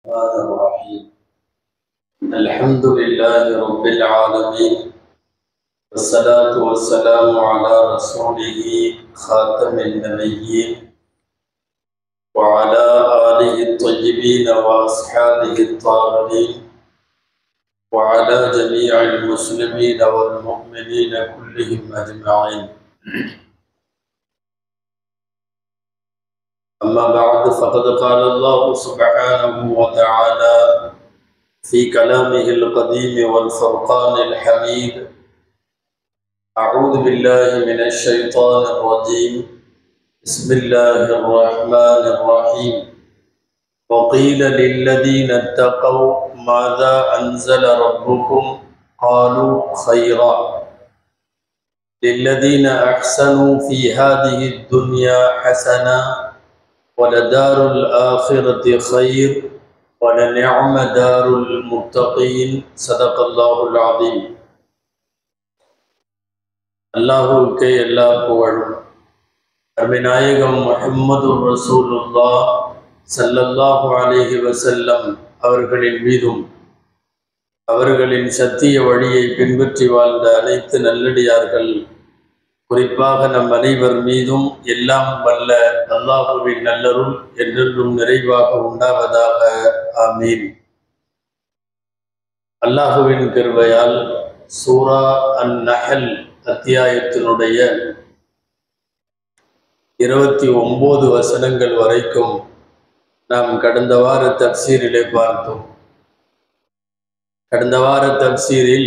الرحمن الرحيم الحمد لله رب العالمين والصلاة والسلام على رسوله خاتم النبيين وعلى آله الطيبين وأصحابه الطاهرين وعلى جميع المسلمين والمؤمنين كلهم أجمعين أما بعد فقد قال الله سبحانه وتعالى في كلامه القديم والفرقان الحميد أعوذ بالله من الشيطان الرجيم بسم الله الرحمن الرحيم وقيل للذين اتقوا ماذا أنزل ربكم قالوا خيرا للذين أحسنوا في هذه الدنيا حسنة ولدار الآخرة خير ولنعم دار المتقين صدق الله العظيم அல்லாஹுக்கே எல்லா புகழும் அருமைநாயகம் முஹம்மது ரசூலுல்லா சல்லல்லாஹு அலைஹி வசல்லம் அவர்களின் மீதும் அவர்களின் சத்திய வழியை பின்பற்றி வாழ்ந்த அனைத்து நல்லடியார்கள் குறிப்பாக நம் அனைவர் மீதும் எல்லாம் வல்ல அல்லாஹுவின் நல்லருள் என்றென்றும் நிறைவாக உண்டாவதாக ஆமீன் அல்லாஹுவின் கிருபையால் சூரா அன் நஹல் அத்தியாயத்தினுடைய இருபத்தி ஒன்பது வசனங்கள் வரைக்கும் நாம் கடந்த வார தப்சீரிலே பார்த்தோம் கடந்த வார தப்சீரில்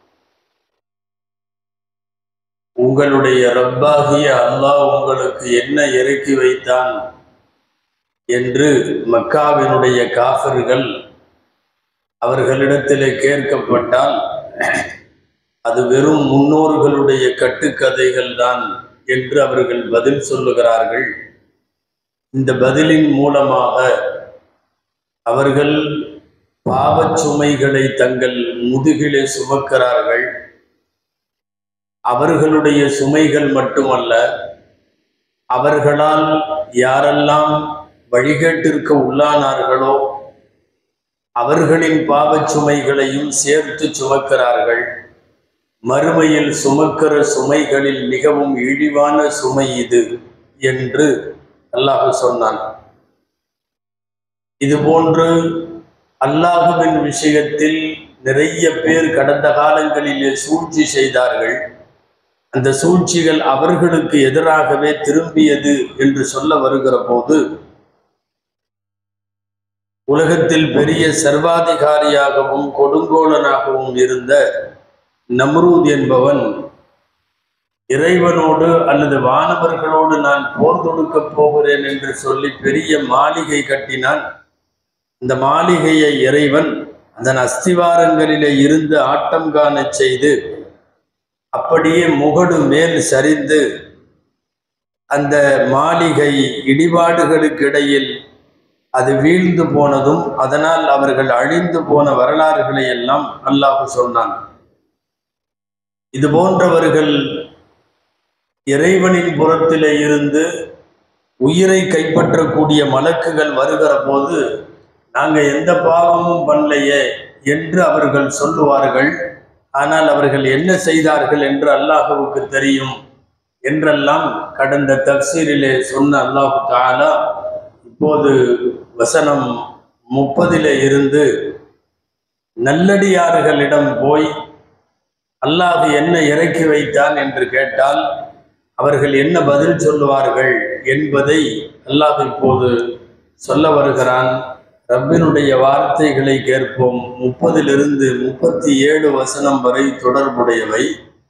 உங்களுடைய ரப்பாகிய அல்லாஹ் உங்களுக்கு என்ன இறக்கி வைத்தான் என்று மக்காவினுடைய காஃபர்கள் அவர்களிடத்திலே கேட்கப்பட்டால் அது வெறும் முன்னோர்களுடைய கட்டுக்கதைகள் தான் என்று அவர்கள் பதில் சொல்லுகிறார்கள் இந்த பதிலின் மூலமாக அவர்கள் பாவச் சுமைகளை தங்கள் முதுகிலே சுமக்கிறார்கள் அவர்களுடைய சுமைகள் மட்டுமல்ல அவர்களால் யாரெல்லாம் வழிகேட்டிற்கு உள்ளானார்களோ அவர்களின் பாவச் சுமைகளையும் சேர்த்து சுமக்கிறார்கள் மறுமையில் சுமக்கிற சுமைகளில் மிகவும் இழிவான சுமை இது என்று அல்லாஹ் சொன்னான் இதுபோன்று அல்லாஹுவின் விஷயத்தில் நிறைய பேர் கடந்த காலங்களிலே சூழ்ச்சி செய்தார்கள் அந்த சூழ்ச்சிகள் அவர்களுக்கு எதிராகவே திரும்பியது என்று சொல்ல வருகிற போது உலகத்தில் பெரிய சர்வாதிகாரியாகவும் கொடுங்கோலனாகவும் இருந்த நம்ரூத் என்பவன் இறைவனோடு அல்லது வானவர்களோடு நான் போர் தொடுக்கப் போகிறேன் என்று சொல்லி பெரிய மாளிகை கட்டினான் இந்த மாளிகையை இறைவன் அதன் அஸ்திவாரங்களிலே இருந்து ஆட்டம் காணச் செய்து அப்படியே முகடு மேல் சரிந்து அந்த மாளிகை இடிபாடுகளுக்கு இடையில் அது வீழ்ந்து போனதும் அதனால் அவர்கள் அழிந்து போன வரலாறுகளை எல்லாம் அல்லாஹ் சொன்னான் இது போன்றவர்கள் இறைவனின் புறத்திலே இருந்து உயிரை கைப்பற்றக்கூடிய மலக்குகள் வருகிற போது நாங்கள் எந்த பாவமும் பண்ணலையே என்று அவர்கள் சொல்லுவார்கள் ஆனால் அவர்கள் என்ன செய்தார்கள் என்று அல்லாஹுவுக்கு தெரியும் என்றெல்லாம் கடந்த தப்சீரிலே சொன்ன அல்லாஹு தாலா இப்போது வசனம் முப்பதிலே இருந்து நல்லடியார்களிடம் போய் அல்லாஹ் என்ன இறக்கி வைத்தான் என்று கேட்டால் அவர்கள் என்ன பதில் சொல்லுவார்கள் என்பதை அல்லாஹ் இப்போது சொல்ல வருகிறான் ரப்பினுடைய வார்த்தைகளை கேட்போம் முப்பதிலிருந்து முப்பத்தி ஏழு வசனம் வரை தொடர்புடையவை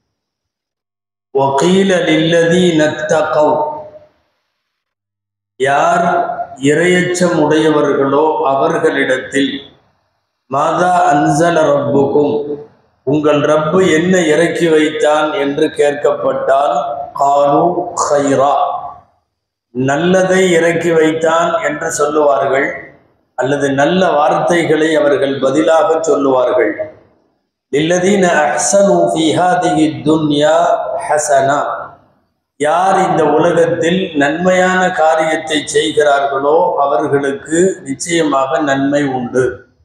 யார் இரையச்சம் உடையவர்களோ அவர்களிடத்தில் மாதா அன்சல ரப்புக்கும் உங்கள் ரப்பு என்ன இறக்கி வைத்தான் என்று கேட்கப்பட்டால் காலு ஹைரா நல்லதை இறக்கி வைத்தான் என்று சொல்லுவார்கள் அல்லது நல்ல வார்த்தைகளை அவர்கள் பதிலாக சொல்லுவார்கள் இல்லதீன அஹ்சனு ஃபி ஹாதிஹி துன்யா ஹசனா யார் இந்த உலகத்தில் நன்மையான காரியத்தை செய்கிறார்களோ அவர்களுக்கு நிச்சயமாக நன்மை உண்டு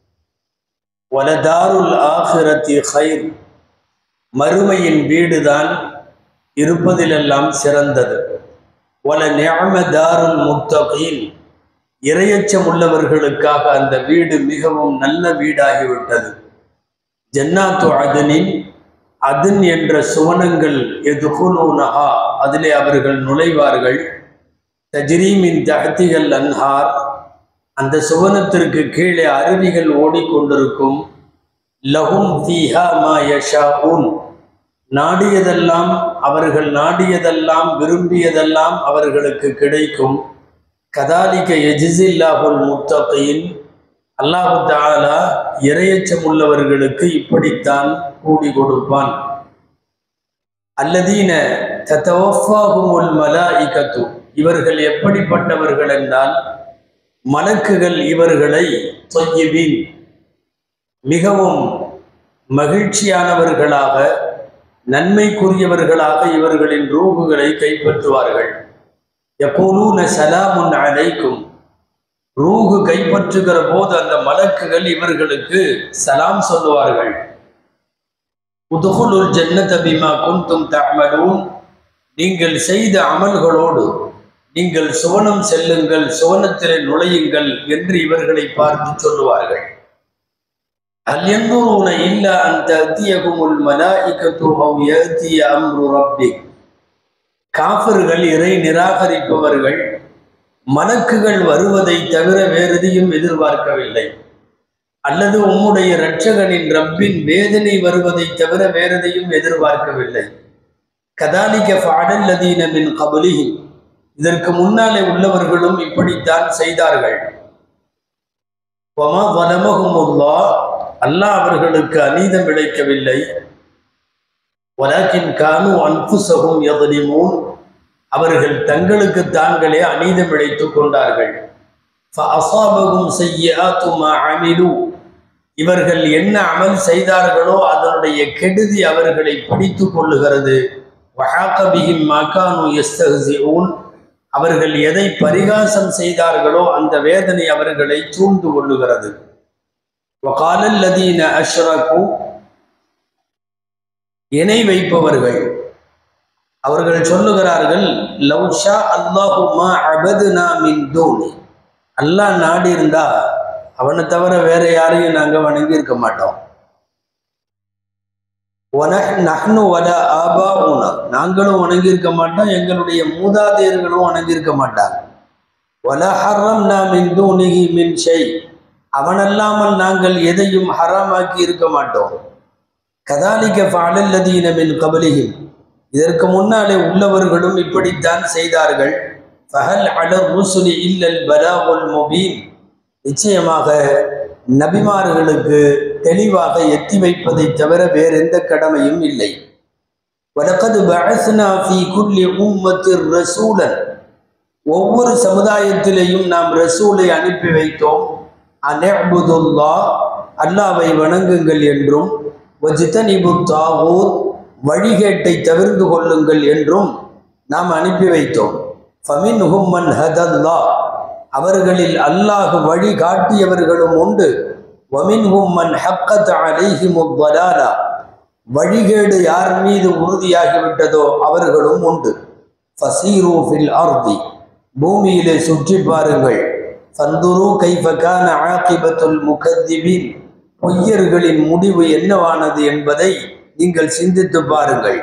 வலதாருல் ஆஹிரத்தி ஹைர் மறுமையின் வீடுதான் இருப்பதிலெல்லாம் சிறந்தது வல நியம தாருல் முத்தகீன் இரையச்சம் உள்ளவர்களுக்காக அந்த வீடு மிகவும் நல்ல வீடாகிவிட்டது ஜன்னாத்து அதனின் அதன் என்ற சுவனங்கள் எதுகுலூனஹா அதிலே அவர்கள் நுழைவார்கள் தஜ்ரீமின் தகத்திகள் அன்ஹார் அந்த சுவனத்திற்கு கீழே அருவிகள் ஓடிக்கொண்டிருக்கும் லஹும் ஃபீஹா மா யஷாஊன் நாடியதெல்லாம் அவர்கள் நாடியதெல்லாம் விரும்பியதெல்லாம் அவர்களுக்கு கிடைக்கும் கதாலிக்க எஜிசில்லாஹுல் முத்தகையின் அல்லாஹு தாலா இரையச்சம் உள்ளவர்களுக்கு இப்படித்தான் கூடி கொடுப்பான் அல்லதீன தத்தவஃபாகுமுல் மலாயிகத்து இவர்கள் எப்படிப்பட்டவர்கள் என்றால் மலக்குகள் இவர்களை தொய்யபின் மிகவும் மகிழ்ச்சியானவர்களாக நன்மைக்குரியவர்களாக இவர்களின் ரூகுகளை கைப்பற்றுவார்கள் எப்போலூன சலாமுன் அலைக்கும் ரூகு கைப்பற்றுகிற போது அந்த மலக்குகள் இவர்களுக்கு சலாம் சொல்லுவார்கள் உதுகுலுல் ஜன்னத பிமா குந்தும் தஅமலூன் நீங்கள் செய்த அமல்களோடு நீங்கள் சுவனம் செல்லுங்கள் சுவனத்திலே நுழையுங்கள் என்று இவர்களை பார்த்து சொல்லுவார்கள் هل ينظرون إلا أن تأتيكم الملائكة أو يأتي أمر ربك காஃபிர்கள் இறை நிராகரிப்பவர்கள் மலக்குகள் வருவதை தவிர வேறெதையும் எதிர்பார்க்கவில்லை அல்லது உம்முடைய இரட்சகனின் ரப்பின் வேதனை வருவதை தவிர வேறெதையும் எதிர்பார்க்கவில்லை கதாலிக்க ஃபாடல்லதீன மின் கபலிஹி இதற்கு முன்னாலே உள்ளவர்களும் இப்படித்தான் செய்தார்கள் வமா வலமகுமுல்லா அல்லாஹ் அவர்களுக்கு அநீதம் இழைக்கவில்லை வலாக்கின் கானு அன்புசகும் எதலிமூன் அவர்கள் தங்களுக்கு தாங்களே அநீதம் இழைத்துக் கொண்டார்கள் فأصابهم سيئات ما عملوا இவர்கள் என்ன அமல் செய்தார்களோ அதனுடைய கெடுதி அவர்களை பிடித்துக் கொள்ளுகிறது வஹாக்கபிஹிம் மாகானு எஸ்தஹ்சிஊன் அவர்கள் எதை பரிகாசம் செய்தார்களோ அந்த வேதனை அவர்களை சூழ்ந்து கொள்ளுகிறது وقال الذين أشركوا இணை வைப்பவர்கள் அவர்கள் சொல்லுகிறார்கள் லவ்ஷா அல்லாஹுமா அபதுனா மின் தூணி அல்லாஹ் நாடி இருந்தா அவனை தவிர வேற யாரையும் நாங்க வணங்கி இருக்க மாட்டோம் வன- நஹ்னு வல ஆபாஉனா நாங்களும் வணங்கி இருக்க மாட்டோம் எங்களுடைய மூதாதையர்களும் வணங்கி இருக்க மாட்டாங்க வல ஹர்ரம் மின் தூணிஹி மின் ஷை அவனல்லாமல் நாங்கள் எதையும் ஹராமாக்கி இருக்க மாட்டோம் கதாலிக்க ஃபாலல்லதீன மின் கபலிஹிம் இதற்கு முன்னாலே உள்ளவர்களும் இப்படித்தான் செய்தார்கள் ஃபஹல் அலர் ருசுலி இல்லல் பலாகுல் முபீன் நிச்சயமாக நபிமார்களுக்கு தெளிவாக எத்தி வைப்பதை தவிர வேற எந்த கடமையும் இல்லை வலக்கது பஅஸ்னா ஃபீ குல்லி உம்மத்திர் ரசூலன் ஒவ்வொரு சமுதாயத்திலேயும் நாம் ரசூலை அனுப்பி வைத்தோம் அனெபுதுல்லா அல்லாவை வணங்குங்கள் என்றும் வஜிதனிபு தாவூத் வழிகேட்டை தவிர்ந்து கொள்ளுங்கள் என்றும் நாம் அனுப்பி வைத்தோம் ஃபமின் ஹும்மன் ஹதல்லா அவர்களில் அல்லாஹ் வழி காட்டியவர்களும் உண்டு வமின் ஹும்மன் ஹக்கத் அலைஹிமுத் வலாலா வழிகேடு யார் மீது உறுதியாகிவிட்டதோ அவர்களும் உண்டு ஃபசீரு ஃபில் அர்தி பூமியிலே சுற்றி பாருங்கள் ஃபந்துரு கைஃபகான ஆகிபத்துல் முகத்திபின் பொய்யர்களின் முடிவு என்னவானது என்பதை நீங்கள் சிந்தித்து பாருங்கள்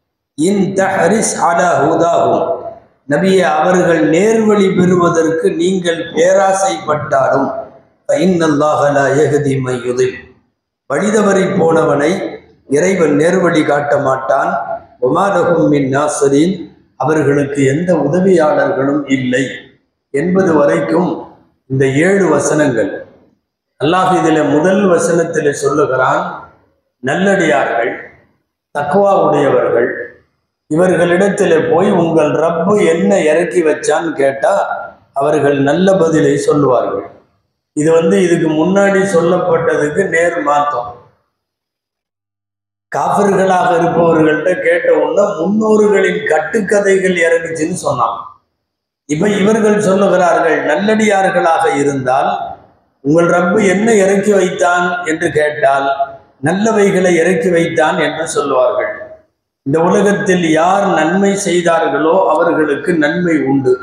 இன் தஹரிஸ் அலா ஹுதாகும் நபியே அவர்கள் நேர்வழி பெறுவதற்கு நீங்கள் பேராசைப்பட்டாலும் ஃபைன்னல்லாஹ லா யஹ்தி மை யுதில் வழிதவறி போனவனை இறைவன் நேர்வழி காட்ட மாட்டான் ஒமாலகும் மின் நாசரின் அவர்களுக்கு எந்த உதவியாளர்களும் இல்லை என்பது வரைக்கும் இந்த ஏழு வசனங்கள் அல்லாஹ் இதில் முதல் வசனத்தில் சொல்லுகிறான் நல்லடியார்கள் தக்குவா உடையவர்கள் இவர்களிடத்தில் போய் உங்கள் ரப்பு என்ன இறக்கி வச்சான்னு கேட்டா அவர்கள் நல்ல பதிலை சொல்லுவார்கள் இது வந்து இதுக்கு முன்னாடி சொல்லப்பட்டதுக்கு நேர் மாத்தம் காபிர்களாக இருப்பவர்கள்ட்ட கேட்ட உடனே முன்னோர்களின் கட்டுக்கதைகள் இறங்குச்சுன்னு சொன்னான் இப்ப இவர்கள் சொல்லுகிறார்கள் நல்லடியார்களாக இருந்தால் உங்கள் ரப்பு என்ன இறக்கி வைத்தான் என்று கேட்டால் நல்லவைகளை இறக்கி வைத்தான் என்று சொல்லுவார்கள் இந்த உலகத்தில் யார் நன்மை செய்தார்களோ அவர்களுக்கு நன்மை உண்டு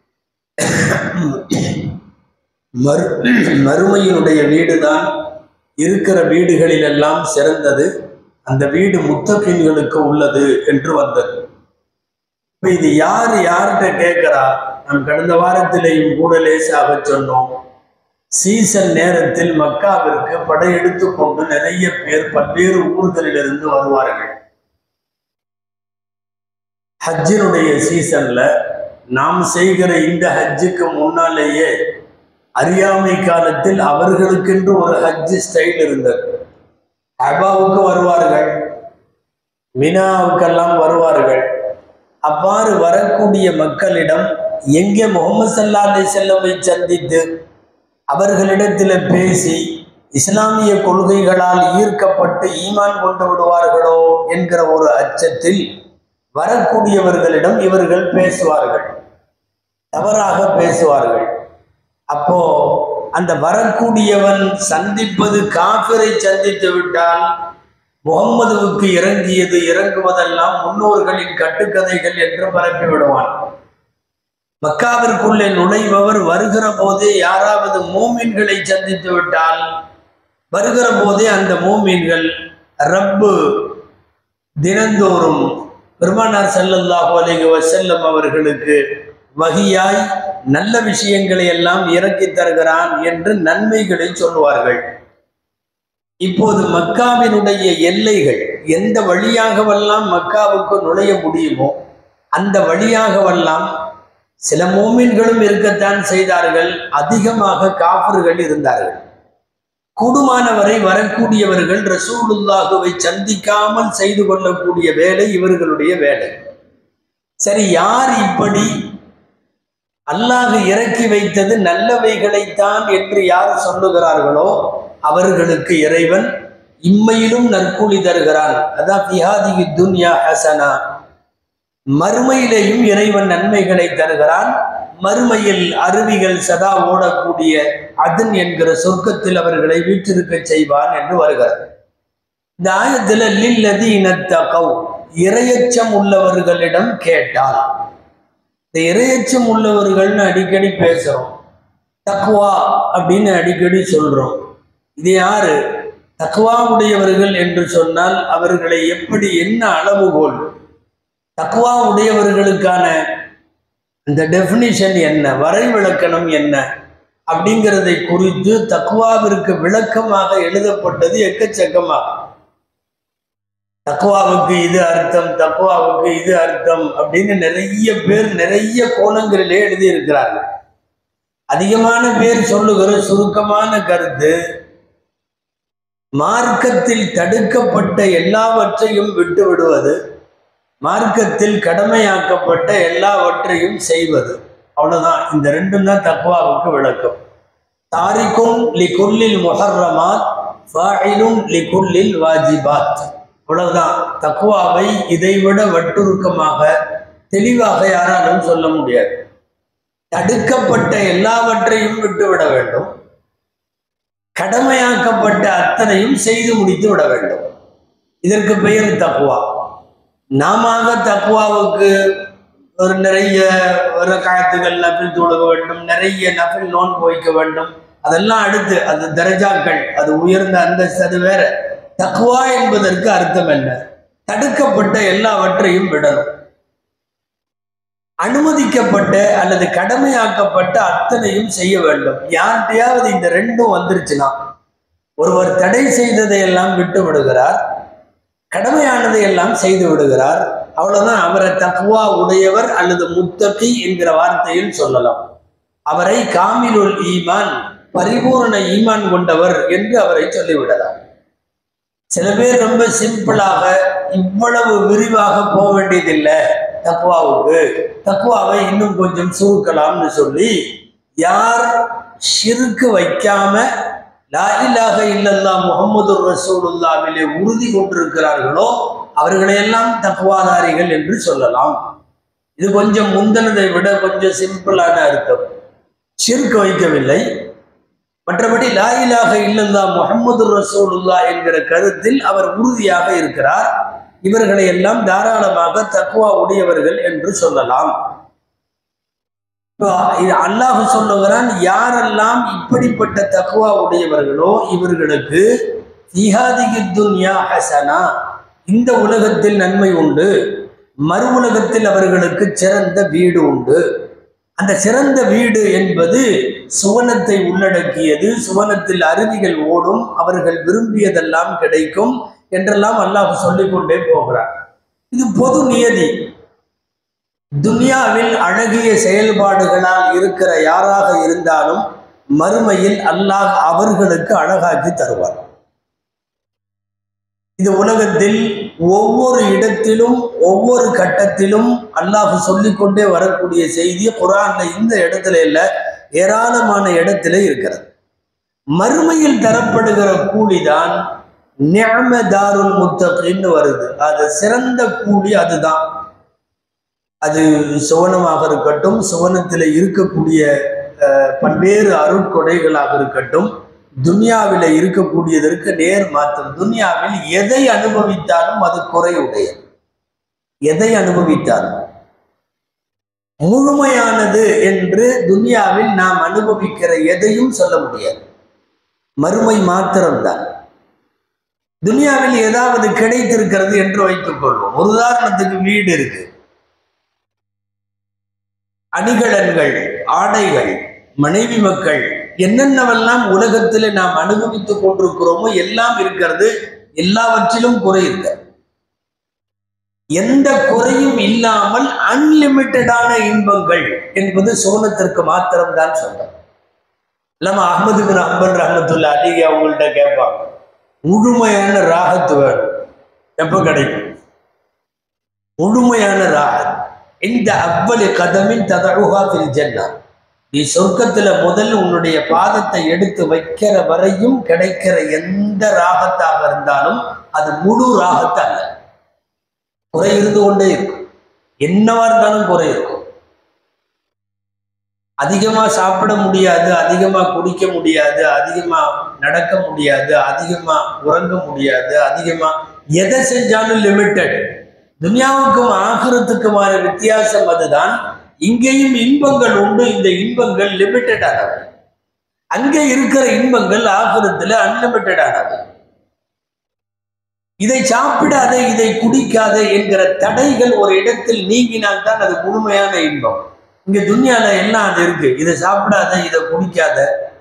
மறு மறுமையினுடைய வீடுதான் இருக்கிற வீடுகளிலெல்லாம் சிறந்தது அந்த வீடு முத்தப்பின்களுக்கு உள்ளது என்று வந்தது இப்ப இது யார் யார்கிட்ட கேட்கிறா நாம் கடந்த வாரத்திலேயும் கூட லேசாக சொன்னோம் சீசன் நேரத்தில் மக்காவிற்கு படையெடுத்து கொண்டு நிறைய பேர் பல்வேறு ஊர்களிலிருந்து வருவார்கள் ஹஜ்ஜினுடைய சீசன்ல நாம் செய்கிற இந்த ஹஜ்ஜுக்கு முன்னாலேயே அறியாமை காலத்தில் அவர்களுக்கென்று ஒரு ஹஜ் ஸ்டைல் இருந்தது அபாவுக்கு வருவார்கள் மினாவுக்கெல்லாம் வருவார்கள் அவ்வாறு வரக்கூடிய மக்களிடம் எங்கே முகமது சல்லா அலி செல்லமை சந்தித்து அவர்களிடத்தில் பேசி இஸ்லாமிய கொள்கைகளால் ஈர்க்கப்பட்டு ஈமான் கொண்டு விடுவார்களோ என்கிற ஒரு அச்சத்தில் வரக்கூடியவர்களிடம் இவர்கள் பேசுவார்கள் தவறாக பேசுவார்கள் அப்போ அந்த வரக்கூடியவன் சந்திப்பது காபிரை சந்தித்து விட்டால் முகம்மதுவுக்கு இறங்கியது இறங்குவதெல்லாம் முன்னோர்களின் கட்டுக்கதைகள் என்று பரப்பி விடுவான் மக்காவிற்குள்ளே நுழைபவர் வருகிற போதே யாராவது மூமின்களை சந்தித்து விட்டால் வருகிற போதே அந்த மூமின்கள் ரப்பு தினந்தோறும் பெருமானார் ஸல்லல்லாஹு அலைஹி வஸல்லம் அவர்களுக்கு வகியாய் நல்ல விஷயங்களை எல்லாம் இறக்கி தருகிறான் என்று நன்மைகளை சொல்வார்கள் இப்போது மக்காவினுடைய எல்லைகள் எந்த வழியாகவெல்லாம் மக்காவுக்கு நுழைய முடியுமோ அந்த வழியாகவெல்லாம் சில மூமின்களும் இருக்கத்தான் செய்தார்கள் அதிகமாக காஃபர்கள் இருந்தார்கள் கூடுமானவரை வரக்கூடியவர்கள் ரசூலுல்லாஹுவை சந்திக்காமல் செய்து கொள்ளக்கூடிய வேலை இவர்களுடைய வேலை சரி யார் இப்படி அல்லாஹ் இறக்கி வைத்தது நல்லவைகளைத்தான் என்று யார் சொல்லுகிறார்களோ அவர்களுக்கு இறைவன் இம்மையிலும் நற்கூலி தருகிறான் அதான் பிஹாதிகி துன்யா ஹசனா மறுமையிலேயும் இறைவன் நன்மைகளை தருகிறான் மறுமையில் அருவிகள் சதா ஓடக்கூடிய அதன் என்கிற சொர்க்கத்தில் அவர்களை வீற்றிருக்க செய்வான் என்று வருகிறது இந்த ஆயத்துல லில்லதி இனத்தகவ் இரையச்சம் உள்ளவர்களிடம் கேட்டால் இந்த இரையச்சம் உள்ளவர்கள்னு அடிக்கடி பேசுறோம் தக்குவா அப்படின்னு அடிக்கடி சொல்றோம் இது யாரு தக்குவா உடையவர்கள் என்று சொன்னால் அவர்களை எப்படி என்ன அளவுகோல் தக்குவா உடையவர்களுக்கான இந்த டெஃபினிஷன் என்ன வரைவிலக்கணம் என்ன அப்படிங்கிறதை குறித்து தக்குவாவிற்கு விளக்கமாக எழுதப்பட்டது எக்கச்சக்கமாக தக்குவாவுக்கு இது அர்த்தம் தக்குவாவுக்கு இது அர்த்தம் அப்படின்னு நிறைய பேர் நிறைய கோணங்களிலே எழுதியிருக்கிறார்கள் அதிகமான பேர் சொல்லுகிற சுருக்கமான கருத்து மார்க்கத்தில் தடுக்கப்பட்ட எல்லாவற்றையும் விட்டு விடுவது மார்க்கத்தில் கடமையாக்கப்பட்ட எல்லாவற்றையும் செய்வது அவ்வளவுதான் இந்த ரெண்டும் தான் தக்வாவுக்கு விளக்கம் தாரிக்கும் லி குல்லில் முஹர்ரமாத் ஃபாயிலும் லி குல்லில் வாஜிபாத் அவ்வளவுதான் தக்வாவை இதைவிட வட்டுருக்கமாக தெளிவாக யாராலும் சொல்ல முடியாது தடுக்கப்பட்ட எல்லாவற்றையும் விட்டுவிட வேண்டும் கடமையாக்கப்பட்ட அத்தனையும் செய்து முடித்து விட வேண்டும் இதற்கு பெயர் தக்குவா நாம தக்குவாவுக்கு ஒரு நிறைய ஒரு காயத்துகள் நபில் தொழுக வேண்டும் நிறைய நபில் நோன்பு வைக்க வேண்டும் அதெல்லாம் அடுத்து அது தரஜாக்கள் அது உயர்ந்த அந்தஸ்து அது வேற தக்குவா என்பதற்கு அர்த்தம் என்ன தடுக்கப்பட்ட எல்லாவற்றையும் விடணும் அனுமதிக்கப்பட்ட அல்லது கடமையாக்கப்பட்ட அத்தனையும் செய்ய வேண்டும் யார்கிட்டயாவது இந்த ரெண்டும் வந்துருச்சுன்னா ஒருவர் தடை செய்ததை எல்லாம் விட்டு விடுகிறார் கடமையானதை எல்லாம் செய்து விடுகிறார் அவ்வளவுதான் அவரை தக்குவா உடையவர் அல்லது முத்தகி என்கிற வார்த்தையில் சொல்லலாம் அவரை காமிலுல் ஈமான் பரிபூர்ண ஈமான் கொண்டவர் என்று அவரை சொல்லிவிடலாம் சில பேர் ரொம்ப சிம்பிளாக இவ்வளவு விரிவாக போக வேண்டியதில்லை தக்குவாவுக்கு தக்குவாவை இன்னும் கொஞ்சம் சுருக்கலாம்னு சொல்லி யார் ஷிருக்கு வைக்காம லா இலாஹ இல்லல்லா முகமது ரசூலுல்லாவிலே உறுதி கொண்டிருக்கிறார்களோ அவர்களையெல்லாம் தக்குவாதாரிகள் என்று சொல்லலாம் இது கொஞ்சம் முந்தினதை விட கொஞ்சம் சிம்பிளான அர்த்தம் சிறுக்க வைக்கவில்லை மற்றபடி லா இலாஹ இல்லல்லா முகமது ரசூலுல்லா என்கிற கருத்தில் அவர் உறுதியாக இருக்கிறார் இவர்களை எல்லாம் தாராளமாக தக்குவா உடையவர்கள் என்று சொல்லலாம் இப்போ இது அல்லாஹ் சொல்லுகிறான் யாரெல்லாம் இப்படிப்பட்ட தக்குவா உடையவர்களோ இவர்களுக்கு இஹாதிகி துன்யா ஹசனா இந்த உலகத்தில் நன்மை உண்டு மறு உலகத்தில் அவர்களுக்கு சிறந்த வீடு உண்டு அந்த சிறந்த வீடு என்பது சுவனத்தை உள்ளடக்கியது சுவனத்தில் அருவிகள் ஓடும் அவர்கள் விரும்பியதெல்லாம் கிடைக்கும் என்றெல்லாம் அல்லாஹ் சொல்லிக்கொண்டே போகிறார் இது பொது நியதி துனியாவில் அழகிய செயல்பாடுகளால் இருக்கிற யாராக இருந்தாலும் மறுமையில் அல்லாஹ் அவர்களுக்கு அழகாக்கி தருவார் இந்த உலகத்தில் ஒவ்வொரு இடத்திலும் ஒவ்வொரு கட்டத்திலும் அல்லாஹ் சொல்லிக்கொண்டே வரக்கூடிய செய்தி குரான்ல இந்த இடத்துல இல்ல ஏராளமான இடத்துல இருக்கிறது மறுமையில் தரப்படுகிற கூலிதான் நியமதாருல் முத்தகின்னு வருது அது சிறந்த கூலி அதுதான் அது சுவனமாக இருக்கட்டும் சுவனத்தில் இருக்கக்கூடிய அஹ், பல்வேறு அருட்கொடைகளாக இருக்கட்டும் துனியாவில் இருக்கக்கூடியதற்கு நேர் மாற்றம் துனியாவில் எதை அனுபவித்தாலும் அது குறையுடையது எதை அனுபவித்தாலும் முழுமையானது என்று துனியாவில் நாம் அனுபவிக்கிற எதையும் சொல்ல முடியாது மறுமை மாத்திரம்தான் துனியாவில் ஏதாவது கிடைத்திருக்கிறது என்று வைத்துக் கொள்வோம் ஒரு உதாரணத்துக்கு வீடு இருக்கு அணிகலன்கள் ஆடைகள் மனைவி மக்கள் என்னென்னவெல்லாம் உலகத்தில் நாம் அனுபவித்துக் கொண்டிருக்கிறோமோ எல்லாம் இருக்கிறது எல்லாவற்றிலும் குறை இருக்க எந்த குறையும் இல்லாமல் அன்லிமிட்டடான இன்பங்கள் என்பது சோனத்திற்கு மாத்திரம்தான் சொந்தம் இல்லாம அஹமது பின் அம்பன் ரஹமத்துல்லா அலிகி அவங்கள்ட்ட கேட்பாங்க முழுமையான ராகத்து வேணும் எப்ப கிடைக்கும் முழுமையான ராகத் இந்த அவ்வளி கதமின் ததழுகா ஃபில் ஜன்னா நீ சொர்க்கத்துல முதல் உன்னுடைய பாதத்தை எடுத்து வைக்கிற வரையும் கிடைக்கிற எந்த ராகத்தாக இருந்தாலும் அது முழு ராகத்து அல்ல குறை இருந்து கொண்டே இருக்கும் என்னவா இருந்தாலும் குறை இருக்கும் அதிகமா சாப்பிட முடியாது அதிகமா குடிக்க முடியாது அதிகமா நடக்க முடியாது அதிகமா உறங்க முடியாது அதிகமா எதை செஞ்சாலும் லிமிட்டட் துனியாவுக்கும் ஆகிரத்துக்குமான வித்தியாசம் அதுதான் இங்கேயும் இன்பங்கள் உண்டு இந்த இன்பங்கள் லிமிட்டட் ஆனவை அங்கே இருக்கிற இன்பங்கள் ஆகிரத்துல அன்லிமிட்டட் ஆனவை இதை சாப்பிடாத இதை குடிக்காத என்கிற தடைகள் ஒரு இடத்தில் நீங்கினால் தான் அது முழுமையான இன்பம் இங்க துன்யால எல்லாம் அது இருக்கு இதை சாப்பிடாத இதை குடிக்காத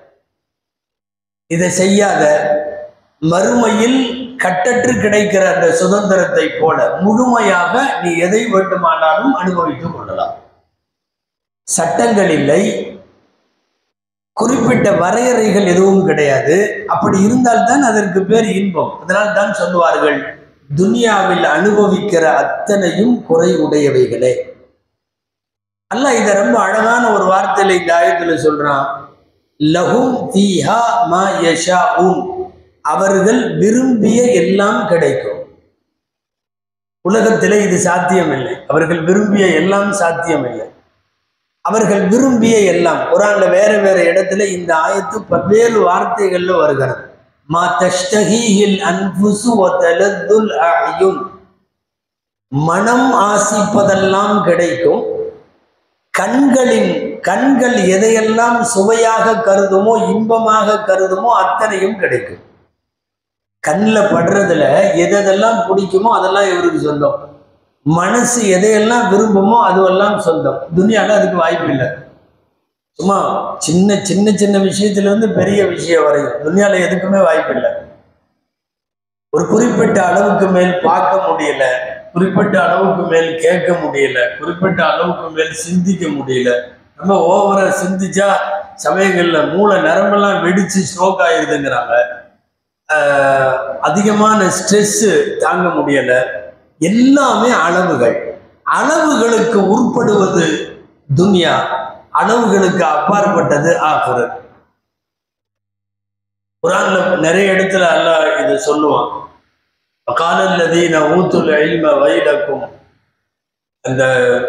இதை செய்யாத மறுமையில் கட்டற்று கிடைக்கிற அந்த சுதந்திரத்தை போல முழுமையாக நீ எதை வேண்டுமானாலும் அனுபவித்துக் கொள்ளலாம் சட்டங்கள் இல்லை குறிப்பிட்ட வரையறைகள் எதுவும் கிடையாது அப்படி இருந்தால்தான் அதற்கு பேர் இன்பம் அதனால் தான் சொல்லுவார்கள் துனியாவில் அனுபவிக்கிற அத்தனையும் குறை உடையவைகளே அல்லாஹ் இதை ரொம்ப அழகான ஒரு வார்த்தையில இந்த ஆயத்துல சொல்றான் லஹும் ஃபீஹா மா யஷாஉன் அவர்கள் விரும்பிய எல்லாம் கிடைக்கும் உலகத்திலே இது சாத்தியமில்லை அவர்கள் விரும்பிய எல்லாம் சாத்தியமில்லை அவர்கள் விரும்பிய எல்லாம் குரான்ல வேற வேற இடத்துல இந்த ஆயத்து பல்வேறு வார்த்தைகள்ல வருகிறது மா தஷ்டஹீஹில் அன்ஃபுசு வ தலத்துல் அயுன் மனம் ஆசிப்பதெல்லாம் கிடைக்கும் கண்களின் கண்கள் எதையெல்லாம் சுவையாக கருதுமோ இன்பமாக கருதுமோ அத்தனையும் கிடைக்கும் கண்ணில் படுறதுல எதெல்லாம் பிடிக்குமோ அதெல்லாம் இவருக்கு சொந்தம் மனசு எதையெல்லாம் விரும்புமோ அதுவெல்லாம் சொந்தம் துனியால அதுக்கு வாய்ப்பு இல்லை சும்மா சின்ன சின்ன சின்ன விஷயத்துல இருந்து பெரிய விஷயம் வரையும் துனியால எதுக்குமே வாய்ப்பு இல்லை ஒரு குறிப்பிட்ட அளவுக்கு மேல் பார்க்க முடியல குறிப்பிட்ட அளவுக்கு மேல் கேட்க முடியல குறிப்பிட்ட அளவுக்கு மேல் சிந்திக்க முடியல நம்ம ஓவரா சிந்திச்சா சமயங்கள்ல மூளை நரம்பெல்லாம் வெடிச்சு ஸ்ட்ரோக் ஆயிருதுங்கிறாங்க ஆஹ் அதிகமான ஸ்ட்ரெஸ் தாங்க முடியல எல்லாமே அளவுகள் அளவுகளுக்கு உட்படுவது துன்யா அளவுகளுக்கு அப்பாற்பட்டது ஆகிறது குரான்ல நிறைய இடத்துல அல்லாஹ் இது சொல்லுவான் காலல்லதீன ஊத்துல் இல்ம வைலக்கும் அந்த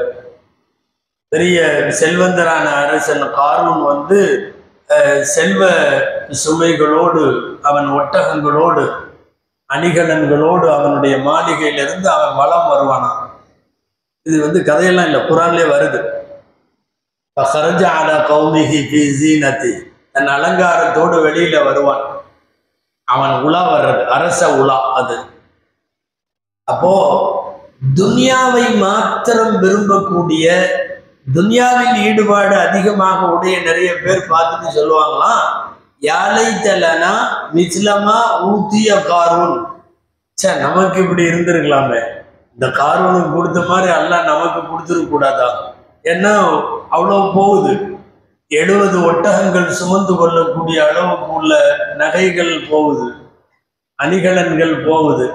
பெரிய செல்வந்தரான அரசன் காரூன் வந்து அஹ், செல்வ சுமைகளோடு அவன் ஒட்டகங்களோடு அணிகலன்களோடு அவனுடைய மாளிகையிலிருந்து அவன் வலம் வருவானாம் இது வந்து கதையெல்லாம் இல்லை குரான்லேயே வருது ஃபஹரஜ அலா கௌமிஹி ஃபி ஜீனதி தன் அலங்காரத்தோடு வெளியில வருவான் அவன் உலா வர்றது அரச உலா அது அப்போ துன்யாவை மாத்திரம் விரும்பக்கூடிய துன்யாவில் ஈடுபாடு அதிகமாக உடைய நிறைய பேர் பார்த்துட்டு சொல்லுவாங்களாம் யாலை தலனா மிஸ்லமா ஊத்திய காரூன் சே நமக்கு இப்படி இருந்திருக்கலாமே இந்த காரூனுக்கு கொடுத்த மாதிரி அல்லாஹ் நமக்கு கொடுத்துருக்க கூடாதா ஏன்னா அவ்வளோ போகுது எழுபது ஒட்டகங்கள் சுமந்து கொள்ளக்கூடிய அளவுக்கு உள்ள நகைகள் போகுது அணிகலன்கள் போகுது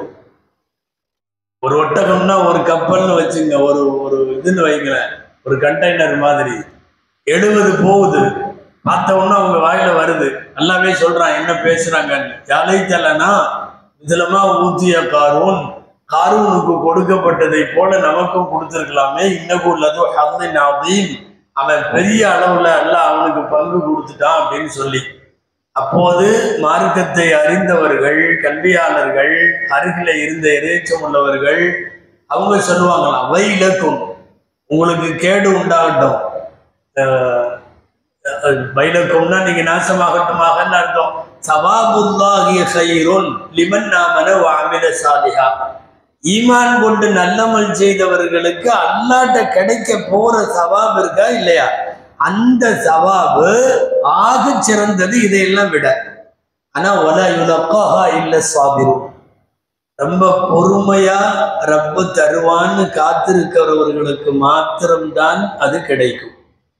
ஒரு ஒட்டகம்னா ஒரு கப்பல்னு வச்சுங்க ஒரு ஒரு இதுன்னு வைங்களேன் ஒரு கண்டெய்னர் மாதிரி எழுபது போகுது பார்த்த உடனே அவங்க வாயில வருது நல்லாவே சொல்றான் என்ன பேசுறாங்கன்னு யாலை தலனா இதுலமா ஊத்திய காரூன் காரூனுக்கு கொடுக்கப்பட்டதை போல நமக்கும் கொடுத்துருக்கலாமே இன்னகும் உள்ளதோ ஹந்தின் அதீம் அவன் பெரிய அளவுல அல்ல அவனுக்கு பங்கு கொடுத்துட்டான் அப்படின்னு சொல்லி அப்போது மார்க்கத்தை அறிந்தவர்கள் கல்வியாளர்கள் அருகில இருந்த இறைச்சம் உள்ளவர்கள் அவங்க சொல்லுவாங்களாம் வை இலக்கும் உங்களுக்கு கேடு உண்டாகட்டும் அஹ் அஹ் வைலக்கும்னா நீங்க நாசமாகட்டுமாகன்னு அர்த்தம் சவாபுல்லாகிய சைரோன் லிமன் நாமன வாமில சாலிஹா ஈமான் கொண்டு நல்லமல் செய்தவர்களுக்கு அல்லாட்ட கிடைக்க போற சவாப் இருக்கா இல்லையா அந்த சவாபு ஆக சிறந்தது இதையெல்லாம் விட ஆனா ஒல யுலக்காஹா இல்ல சாபிரும் ரொம்ப பொறுமையா ரப்பு தருவான்னு காத்திருக்கிறவர்களுக்கு மாத்திரம்தான் அது கிடைக்கும்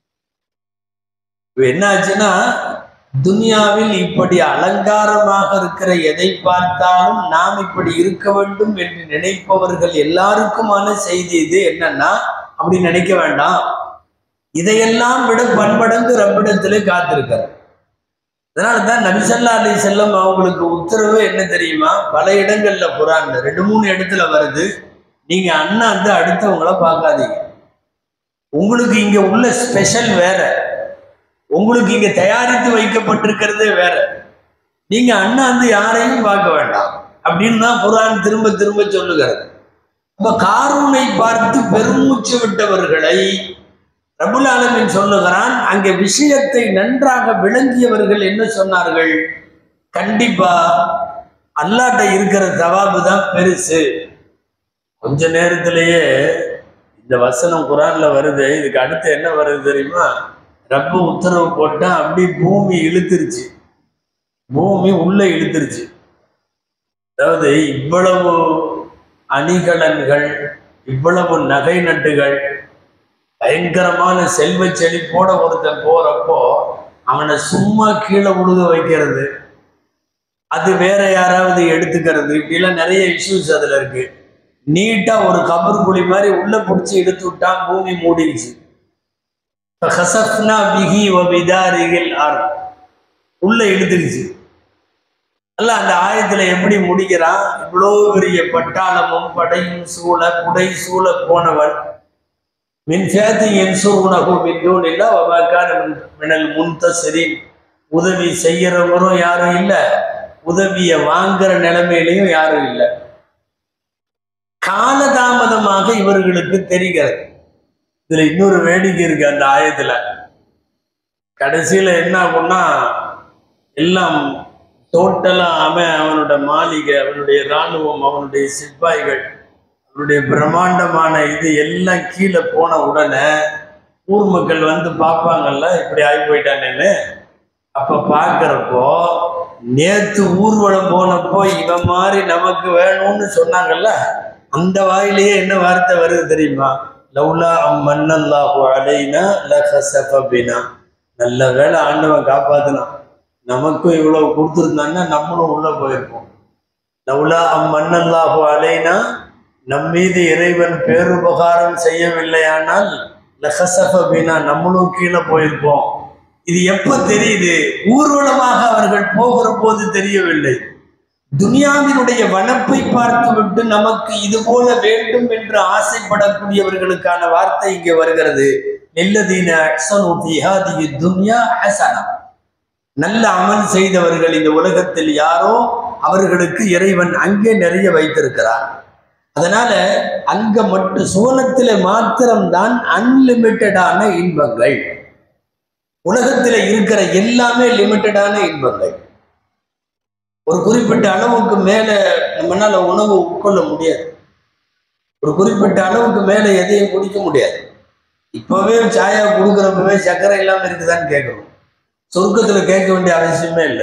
இப்ப என்ன ஆச்சுன்னா துனியாவில் இப்படி அலங்காரமாக இருக்கிற எதை பார்த்தாலும் நாம் இப்படி இருக்க வேண்டும் என்று நினைப்பவர்கள் எல்லாருக்குமான செய்தி இது என்னன்னா அப்படி நினைக்க வேண்டாம் இதையெல்லாம் விட பன்மடங்கு ரப்பிடத்திலே காத்திருக்கார் அதனால தான் நபிசல்லா அலி செல்லம் அவங்களுக்கு உத்தரவு என்ன தெரியுமா பல இடங்கள்ல குரான்ல ரெண்டு மூணு இடத்துல வருது நீங்க அண்ணாந்து அடுத்தவங்கள பார்க்காதீங்க உங்களுக்கு இங்க உள்ள ஸ்பெஷல் வேற உங்களுக்கு இங்க தயாரித்து வைக்கப்பட்டிருக்கிறதே வேற நீங்க அண்ணாந்து யாரையும் பார்க்க வேண்டாம் அப்படின்னு தான் குரான் திரும்ப திரும்ப சொல்லுகிறது அப்ப காரூனை பார்த்து பெருமூச்சு விட்டவர்களை ரபுல் ஆலமின் சொல்லுகிறான் அங்கே விஷயத்தை நன்றாக விளங்கியவர்கள் என்ன சொன்னார்கள் கண்டிப்பா அல்லாட்ட இருக்கிற தவாபு தான் பெருசு கொஞ்ச நேரத்திலேயே இந்த வசனம் குரான்ல வருது இதுக்கு அடுத்து என்ன வருது தெரியுமா ரப்ப உத்தரவு போட்டா அப்படி பூமி இழுத்துருச்சு பூமி உள்ள இழுத்துருச்சு அதாவது இவ்வளவு அணிகலன்கள் இவ்வளவு நகை நட்டுகள் பயங்கரமான செல்வ செழிப்போட ஒருத்தன் போறப்போ அவனை சும்மா கீழே உழுக வைக்கிறது அது வேற யாராவது எடுத்துக்கிறது இப்படிலாம் நிறைய இஷ்யூஸ் அதுல இருக்கு நீட்டா ஒரு கபர் குழி மாதிரி உள்ள பிடிச்சி இழுத்து விட்டா பூமி மூடிடுச்சு ஃபகசஃப்னா பிஹி வ பிதாரிகில் அர் உள்ள இழுத்துடுச்சு அல்ல அந்த ஆயத்துல எப்படி முடிக்கிறான் இவ்வளோ பெரிய பட்டாளமும் படையும் சூழ குடை சூழ போனவன் மின் சேத்து என் சூனகு மின் இல்ல வபாக்கான மினல் முன்தசரின் உதவி செய்யறவரும் யாரும் இல்லை உதவியை வாங்குற நிலைமையிலையும் யாரும் இல்லை காலதாமதமாக இவர்களுக்கு தெரிகிறது இதுல இன்னொரு வேடிக்கை இருக்கு அந்த ஆயத்துல கடைசியில என்ன ஆகும்னா எல்லாம் டோட்டலா அவன் அவனோட மாளிகை அவனுடைய இராணுவம் அவனுடைய சிப்பாய்கள் அவனுடைய பிரம்மாண்டமான இது எல்லாம் கீழே போன உடனே ஊர் மக்கள் வந்து பார்ப்பாங்கல்ல இப்படி ஆகி போயிட்டானேன்னு அப்ப பார்க்கறப்போ நேத்து ஊர்வலம் போனப்போ இவன் மாதிரி நமக்கு வேணும்னு சொன்னாங்கல்ல அந்த வாயிலேயே என்ன வார்த்தை வருது தெரியுமா லவ்லா அம் மன்னல்லாஹு அலைனா லஹசஃப பினா நல்ல வேளை ஆண்டவன் காப்பாத்தினான் நமக்கும் இவ்வளவு கொடுத்துருந்தான்னா நம்மளும் உள்ள போயிருப்போம் லவ்லா அம் மன்னல்லாஹு அலைனா நம் மீது இறைவன் பேருபகாரம் செய்யவில்லையானால் லஹசஃப பினா நம்மளும் கீழே போயிருப்போம் இது எப்ப தெரியுது ஊர்வலமாக அவர்கள் போகிற போது தெரியவில்லை துனியாவினுடைய வனப்பை பார்த்துவிட்டு நமக்கு இது போல வேண்டும் என்று ஆசைப்படக்கூடியவர்களுக்கான வார்த்தை இங்கே வருகிறது நெல்லதீன அஹ்ஸனு ஃபீ ஹாதிஹி துன்யா ஹஸனா நல்ல அமல் செய்தவர்கள் இந்த உலகத்தில் யாரோ அவர்களுக்கு இறைவன் அங்கே நிறைய வைத்திருக்கிறான் அதனால அங்க மட்டும் சுவனத்திலே மாத்திரம்தான் அன்லிமிட்டடான இன்பங்கள் உலகத்துல இருக்கிற எல்லாமே லிமிட்டடான இன்பங்கள் ஒரு குறிப்பிட்ட அளவுக்கு மேல நம்மளால உணவு உட்கொள்ள முடியாது ஒரு குறிப்பிட்ட அளவுக்கு மேல எதையும் குடிக்க முடியாது இப்பவே சாயா கொடுக்குறப்பவே சர்க்கரை இல்லாம இருக்குதான்னு கேட்கணும் சொர்க்கத்துல கேட்க வேண்டிய அவசியமே இல்லை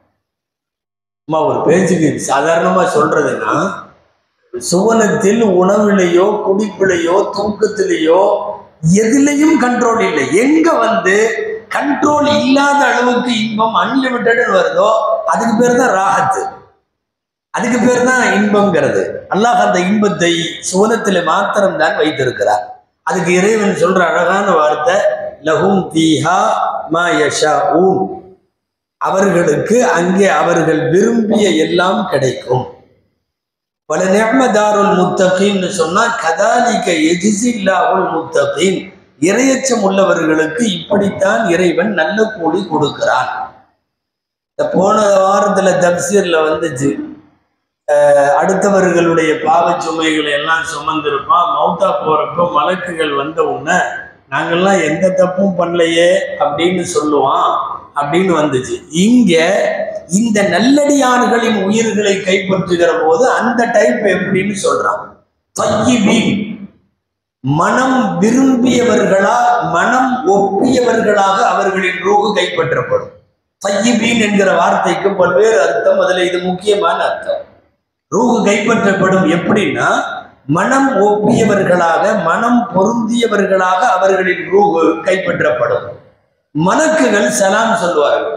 அம்மா ஒரு பேச்சுக்கு சாதாரணமா சொல்றதுன்னா சுவனத்தில் உணவிலையோ குடிப்பிலையோ தூக்கத்திலேயோ எதுலையும் கண்ட்ரோல் இல்லை எங்க வந்து கண்ட்ரோல் இல்லாத அளவுக்கு இன்பம் அன்லிமிட்டட் வருதோ அதுக்கு பேர் தான் ராகத்து அதுக்கு பேர் தான் இன்பம்ங்கிறது அல்லாஹ் அந்த இன்பத்தை சுவனத்தில் மாத்திரம்தான் வைத்திருக்கிறார் அதுக்கு இறைவன் சொல்ற அழகான வார்த்தை லஹும் தீஹா மா யஷா அவர்களுக்கு அங்கே அவர்கள் விரும்பிய எல்லாம் கிடைக்கும் பல நெஹ்மதாருல் முத்தகீன்னு சொன்னா கதாலிக்க எஜிசில்லாவுல் முத்தகீன் இரையச்சம் உள்ளவர்களுக்கு இப்படித்தான் இறைவன் நல்ல கூலி கொடுக்கிறான் இந்த போன வாரத்துல தப்சீர்ல வந்துச்சு அஹ் அடுத்தவர்களுடைய பாவச் சுமைகளை எல்லாம் சுமந்திருப்பான் மௌத்தா போறப்போ மலக்குகள் வந்த உடனே நாங்கெல்லாம் எந்த தப்பும் பண்ணலையே அப்படின்னு சொல்லுவான் அப்படின்னு வந்துச்சு இங்க இந்த நல்லடியார்களின் உயிர்களை கைப்பற்றுகிற போது அந்த டைப் எப்படின்னு சொல்றான் தய்யிபீன் மனம் விரும்பியவர்களா மனம் ஒப்பியவர்களாக அவர்களின் ரூகு கைப்பற்றப்படும் தய்யிபீன் என்கிற வார்த்தைக்கு பல்வேறு அர்த்தம் அதுல இது முக்கியமான அர்த்தம் ரூகு கைப்பற்றப்படும் எப்படின்னா மனம் ஒப்பியவர்களாக மனம் பொருந்தியவர்களாக அவர்களின் ரூகு கைப்பற்றப்படும் மலக்குகள் சலாம் சொல்வார்கள்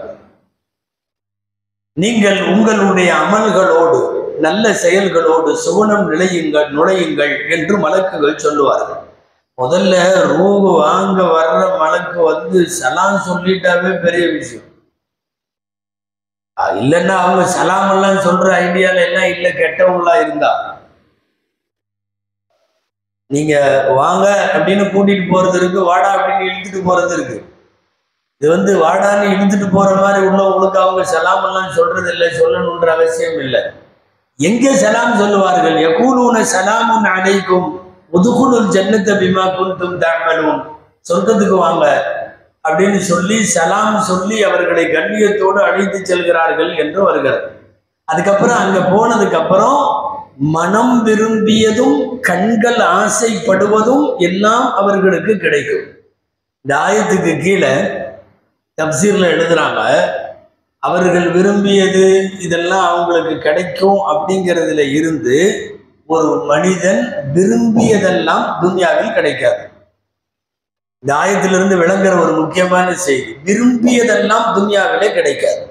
நீங்கள் உங்களுடைய அமல்களோடு நல்ல செயல்களோடு சுவனம் நிலையுங்கள் நுழையுங்கள் என்று மலக்குகள் சொல்லுவார்கள் முதல்ல ரூகு வாங்க வர்ற மலக்கு வந்து சலாம் சொல்லிட்டாவே பெரிய விஷயம் அஹ் இல்லைன்னா அவங்க சலாம் எல்லாம் சொல்ற ஐடியால எல்லாம் இல்ல கெட்டவங்களா இருந்தா நீங்க வாங்க அப்படின்னு கூட்டிட்டு போறது இருக்கு வாடா அப்படின்னு இழுத்துட்டு போறது இருக்கு இது வந்து வாடான்னு இழுத்துட்டு போற மாதிரி உள்ளவங்களுக்கு அவங்க சலாம் எல்லாம் சொல்றது இல்லை சொல்லணுன்ற அவசியம் இல்லை எங்கே சலாம் சொல்லுவார்கள் யகூலூன சலாமுன் அலைக்கும் உதுகுலுல் ஜன்னத்த பிமா குன்தும் தஅமலூன் சொர்க்கத்துக்கு வாங்க அப்படின்னு சொல்லி சலாம் சொல்லி அவர்களை கண்ணியத்தோடு அழைத்து செல்கிறார்கள் என்று வருகிறது அதுக்கப்புறம் அங்க போனதுக்கு அப்புறம் மனம் விரும்பியதும் கண்கள் ஆசைப்படுவதும் எல்லாம் அவர்களுக்கு கிடைக்கும் இந்த ஆயத்துக்கு கீழே தப்சீர்ல எழுதுறாங்க அவர்கள் விரும்பியது இதெல்லாம் அவங்களுக்கு கிடைக்கும் அப்படிங்கிறதுல இருந்து ஒரு மனிதன் விரும்பியதெல்லாம் துன்யாவில் கிடைக்காது இந்த ஆயத்திலிருந்து விளங்குற ஒரு முக்கியமான செய்தி விரும்பியதெல்லாம் துன்யாவிலே கிடைக்காது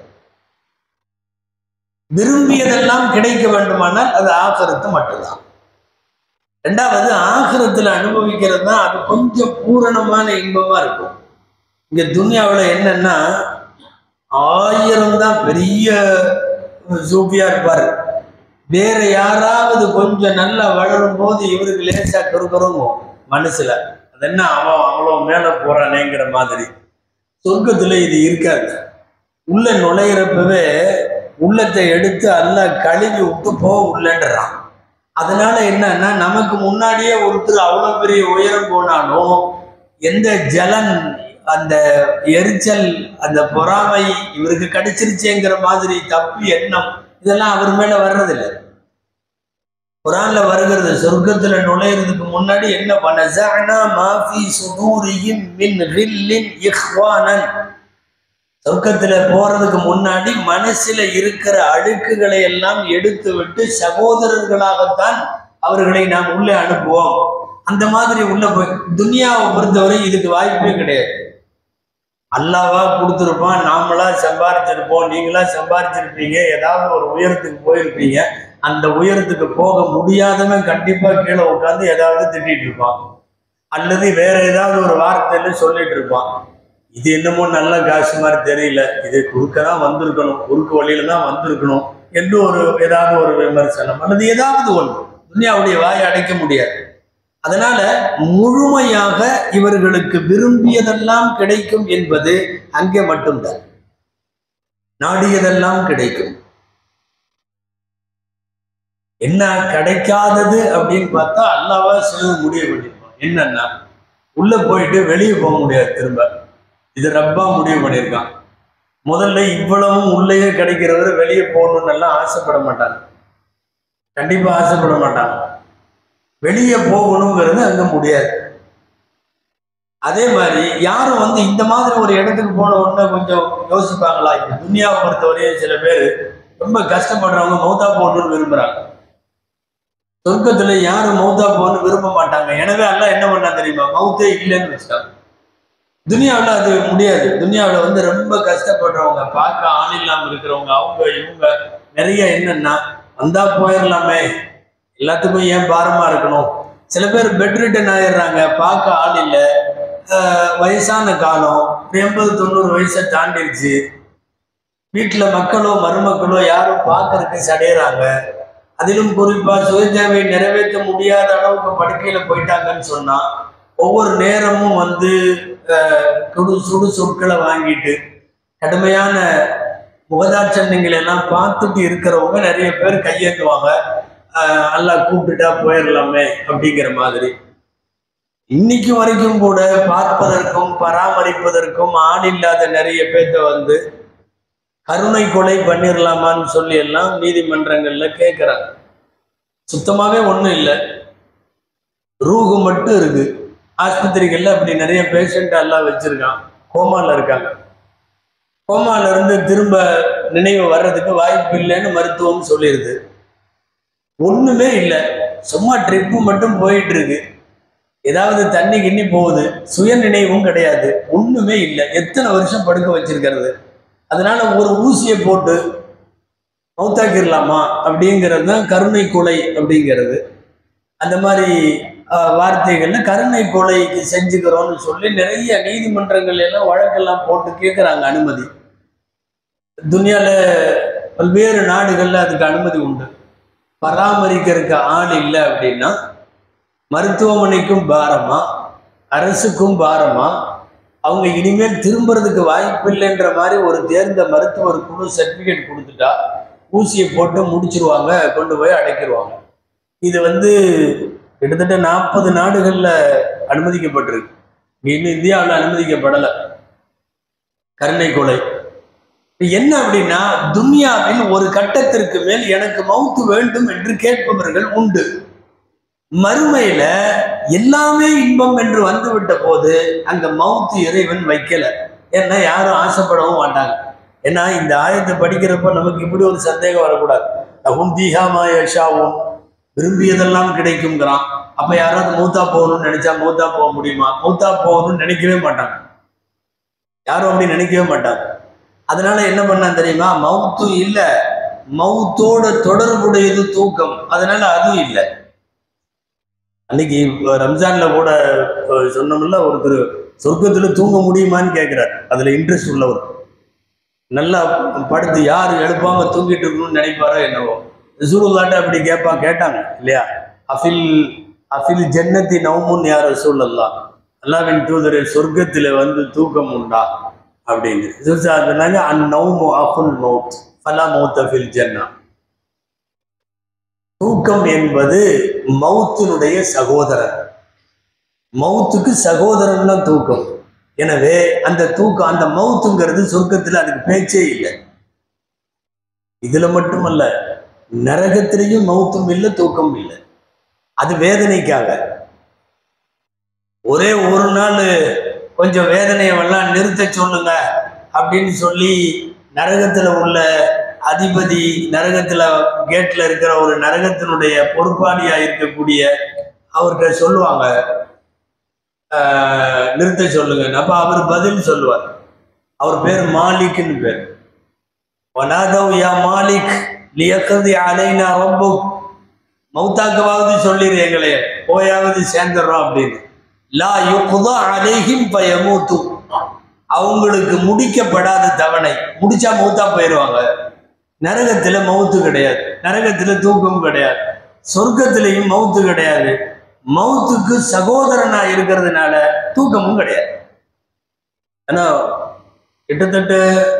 விரும்பியதெல்லாம் கிடைக்க வேண்டுமானால் அது ஆகரத்து மட்டும்தான் ரெண்டாவது ஆகரத்துல அனுபவிக்கிறது தான் அது கொஞ்சம் பூரணமான இன்பமா இருக்கும் இங்க துன்யாவுல என்னன்னா ஆயிரம் தான் பெரிய சூப்பியா இருப்பாரு வேற யாராவது கொஞ்சம் நல்லா வளரும் போது இவருக்கு லேசா கருக்கறவங்க மனசுல அது என்ன அவன் அவ்வளோ மேல போறானேங்கிற மாதிரி சொர்க்கத்துல இது இருக்காது உள்ள நுழையிறப்பவே உள்ளத்தை எடுத்து எல்லாம் கழுவி விட்டு போ உள்ளன்றான் அதனால என்னன்னா நமக்கு முன்னாடியே ஒருத்தர் அவ்வளோ பெரிய உயரம் போனாலும் எந்த ஜலன் அந்த எரிச்சல் அந்த பொறாமை இவருக்கு கிடைச்சிருச்சேங்கிற மாதிரி தப்பு எண்ணம் இதெல்லாம் அவர் மேல வர்றதில்லை குரான்ல வருகிறது சொர்க்கத்துல நுழையிறதுக்கு முன்னாடி என்ன பண்ண மாஃபி சுதூரியின் மின் ரில்லின் இஹ்வானன் சொர்க்கத்துல போறதுக்கு முன்னாடி மனசுல இருக்கிற அழுக்குகளை எல்லாம் எடுத்து விட்டு சகோதரர்களாகத்தான் அவர்களை நாம் உள்ளே அனுப்புவோம் அந்த மாதிரி உள்ள போய் துனியாவை பொறுத்தவரை இதுக்கு வாய்ப்பே கிடையாது அல்லாவா கொடுத்துருப்பான் நாமளா சம்பாரிச்சிருப்போம் நீங்களா சம்பாரிச்சிருப்பீங்க ஏதாவது ஒரு உயரத்துக்கு போயிருப்பீங்க அந்த உயரத்துக்கு போக முடியாதவன் கண்டிப்பா கீழே உட்காந்து ஏதாவது திட்டிட்டு இருப்பான் அல்லது வேற ஏதாவது ஒரு வார்த்தையில சொல்லிட்டு இருப்பான் இது என்னமோ நல்ல காசு மாதிரி தெரியல இது குறுக்க தான் வந்திருக்கணும் குறுக்கு வழியில தான் வந்திருக்கணும் என்று ஒரு ஏதாவது ஒரு விமர்சனம் அல்லது ஏதாவது ஒன்று துன்யாவுடைய வாயை அடைக்க முடியாது அதனால முழுமையாக இவர்களுக்கு விரும்பியதெல்லாம் கிடைக்கும் என்பது அங்கே மட்டும்தான் நாடியதெல்லாம் கிடைக்கும் என்ன கிடைக்காதது அப்படின்னு பார்த்தா அல்லாவா சிலது முடிவு பண்ணிருப்பான் என்னன்னா உள்ள போயிட்டு வெளியே போக முடியாது திரும்ப இது ரப்பா முடிவு பண்ணியிருக்கான் முதல்ல இவ்வளவும் உள்ளேயே கிடைக்கிறவர் வெளியே போகணும்னு எல்லாம் ஆசைப்பட மாட்டாங்க கண்டிப்பா ஆசைப்பட மாட்டாங்க வெளியே போகணுங்கிறது அங்க முடியாது அதே மாதிரி யாரும் வந்து இந்த மாதிரி ஒரு இடத்துக்கு போன உடனே கொஞ்சம் யோசிப்பாங்களா இப்ப துனியாவை பொறுத்தவரையும் சில பேர் ரொம்ப கஷ்டப்படுறவங்க மௌத்தா போகணும்னு விரும்புறாங்க சொர்க்கத்துல யாரும் மௌத்தா போகணும்னு விரும்ப மாட்டாங்க எனவே எல்லாம் என்ன பண்ணா தெரியுமா மௌத்தே இல்லைன்னு வச்சுட்டாங்க துனியாவில் அது முடியாது துனியாவில் வந்து ரொம்ப கஷ்டப்படுறவங்க பார்க்க ஆள் இல்லாம இருக்கிறவங்க அவங்க இவங்க நிறைய என்னன்னா வந்தா போயிடலாமே எல்லாத்துக்கும் ஏன் பாரமா இருக்கணும் சில பேர் பெட் ரிட்டன் ஆயிடுறாங்க பார்க்க ஆள் இல்லை ஆஹ் வயசான காலம் ஒரு எண்பது தொண்ணூறு வயசை தாண்டிடுச்சு வீட்டில் மக்களோ மருமக்களோ யாரும் பார்க்கறதுக்கு சடையிறாங்க அதிலும் குறிப்பா சுய தேவையை நிறைவேற்ற முடியாத அளவுக்கு படுக்கையில போயிட்டாங்கன்னு சொன்னா ஒவ்வொரு நேரமும் வந்து ஆஹ், சுடு சுடு சொற்களை வாங்கிட்டு கடுமையான முகதாட்சண்யங்களை எல்லாம் பார்த்துட்டு இருக்கிறவங்க நிறைய பேர் கையேந்துவாங்க ஆஹ், அல்லாஹ் கூப்பிட்டுட்டா போயிடலாமே அப்படிங்கிற மாதிரி இன்னைக்கு வரைக்கும் கூட பார்ப்பதற்கும் பராமரிப்பதற்கும் ஆள் இல்லாத நிறைய பேர்த்த வந்து கருணை கொலை பண்ணிடலாமான்னு சொல்லி எல்லாம் நீதிமன்றங்கள்ல கேட்குறாங்க சுத்தமாவே ஒன்றும் இல்லை ரூகு மட்டும் இருக்கு ஆஸ்பத்திரிகள்ல அப்படி நிறைய பேஷண்ட் எல்லாம் வச்சிருக்கான் கோமால இருக்காங்க கோமால இருந்து திரும்ப நினைவு வர்றதுக்கு வாய்ப்பு இல்லைன்னு மருத்துவம் சொல்லிடுது ஒண்ணுமே இல்லை சும்மா ட்ரிப்பு மட்டும் போயிட்டு இருக்கு ஏதாவது தண்ணி கிண்ணி போகுது சுய நினைவும் கிடையாது ஒண்ணுமே இல்லை எத்தனை வருஷம் படுக்க வச்சிருக்கிறது அதனால ஒரு ஊசியை போட்டு மௌத்தாக்கிடலாமா அப்படிங்கிறது தான் கருணை கொலை அப்படிங்கிறது அந்த மாதிரி ஆஹ், வார்த்தைகள்ல கருணை கொலைக்கு செஞ்சுக்கிறோம்னு சொல்லி நிறைய நீதிமன்றங்கள் எல்லாம் வழக்கெல்லாம் போட்டு கேட்குறாங்க அனுமதி துனியால பல்வேறு நாடுகள்ல அதுக்கு அனுமதி உண்டு பராமரிக்கிறதுக்கு ஆள் இல்லை அப்படின்னா மருத்துவமனைக்கும் பாரமா அரசுக்கும் பாரமா அவங்க இனிமேல் திரும்புறதுக்கு வாய்ப்பு இல்லைன்ற மாதிரி ஒரு தேர்ந்த மருத்துவர் குழு சர்டிஃபிகேட் கொடுத்துட்டா ஊசியை போட்டு முடிச்சிருவாங்க கொண்டு போய் அடைக்கிடுவாங்க இது வந்து கிட்டத்தட்ட நாற்பது நாடுகளில் அனுமதிக்கப்பட்டிருக்கு இங்க இன்னும் இந்தியாவில் அனுமதிக்கப்படலை கருணை கொலை இப்ப என்ன அப்படின்னா துன்யாவில் ஒரு கட்டத்திற்கு மேல் எனக்கு மவுத்து வேண்டும் என்று கேட்பவர்கள் உண்டு மறுமையில எல்லாமே இன்பம் என்று வந்துவிட்ட போது அங்க மவுத்து இறைவன் வைக்கல ஏன்னா யாரும் ஆசைப்படவும் மாட்டாங்க ஏன்னா இந்த ஆயத்தை படிக்கிறப்ப நமக்கு இப்படி ஒரு சந்தேகம் வரக்கூடாது அவும் தீஹாமா யஷாவும் விரும்பியதெல்லாம் கிடைக்குங்கிறான் அப்ப யாராவது மூத்தா போகணும்னு நினைச்சா மூத்தா போக முடியுமா மூத்தா போகணும்னு நினைக்கவே மாட்டாங்க யாரும் அப்படி நினைக்கவே மாட்டாங்க அதனால என்ன பண்ணா தெரியுமா மவுத்து இல்ல மவுத்தோட தொடர்புடையது தூக்கம் அதனால அதுவும் இல்லை அன்னைக்கு இப்ப ரம்ஜான்ல கூட அஹ், சொன்னோம்ல ஒருத்தர் சொர்க்கத்துல தூங்க முடியுமான்னு கேட்கிறார் அதுல இன்ட்ரெஸ்ட் உள்ளவர் நல்லா படுத்து யார் எழுப்பாம தூங்கிட்டு இருக்கணும்னு நினைப்பாரோ என்னவோ ரசூலுல்லாட்ட அப்படி கேட்பா கேட்டாங்க இல்லையா அஃபில் அஃபில் ஜன்னத்தி நவுமுன் யார் ரசூலுல்லா அல்லாவின் தூதர் சொர்க்கத்துல வந்து தூக்கம் உண்டா அப்படின்னு சொன்னாங்க அந் நவுமு அஃபுல் மவுத் ஃபலா மௌத் அஃபில் ஜன்னா தூக்கம் என்பது மௌத்தினுடைய சகோதரன் மௌத்துக்கு சகோதரன் தான் தூக்கம் எனவே அந்த தூக்கம் அந்த மௌத்துங்கிறது சொர்க்கத்துல அதுக்கு பேச்சே இல்லை இதுல மட்டுமல்ல நரகத்திலையும் மௌத்தும் இல்லை தூக்கம் இல்லை அது வேதனைக்காக ஒரே ஒரு நாள் கொஞ்சம் வேதனையெல்லாம் நிறுத்த சொல்லுங்க அப்படின்னு சொல்லி நரகத்துல உள்ள அதிபதி நரகத்துல கேட்ல இருக்கிற ஒரு நரகத்தினுடைய பொறுப்பாளியா இருக்கக்கூடிய அவர்கிட்ட சொல்லுவாங்க ஆஹ், நிறுத்த சொல்லுங்க அப்ப அவர் பதில் சொல்லுவார் அவர் பேர் மாலிக்னு பேர் வனாதவ் யா மாலிக் லியக்கதி அலைனா ரொம்ப மௌத்தாக்கவாவது சொல்லிடு எங்களை போயாவது சேர்ந்துடுறோம் அப்படின்னு லா யுக்தா அலைஹிம் பயமூத்து அவங்களுக்கு முடிக்கப்படாத தவணை முடிச்சா மௌத்தா போயிடுவாங்க நரகத்துல மௌத்து கிடையாது நரகத்துல தூக்கம் கிடையாது சொர்க்கத்திலையும் மௌத்து கிடையாது மௌத்துக்கு சகோதரனா இருக்கிறதுனால தூக்கமும் கிடையாது ஆனா கிட்டத்தட்ட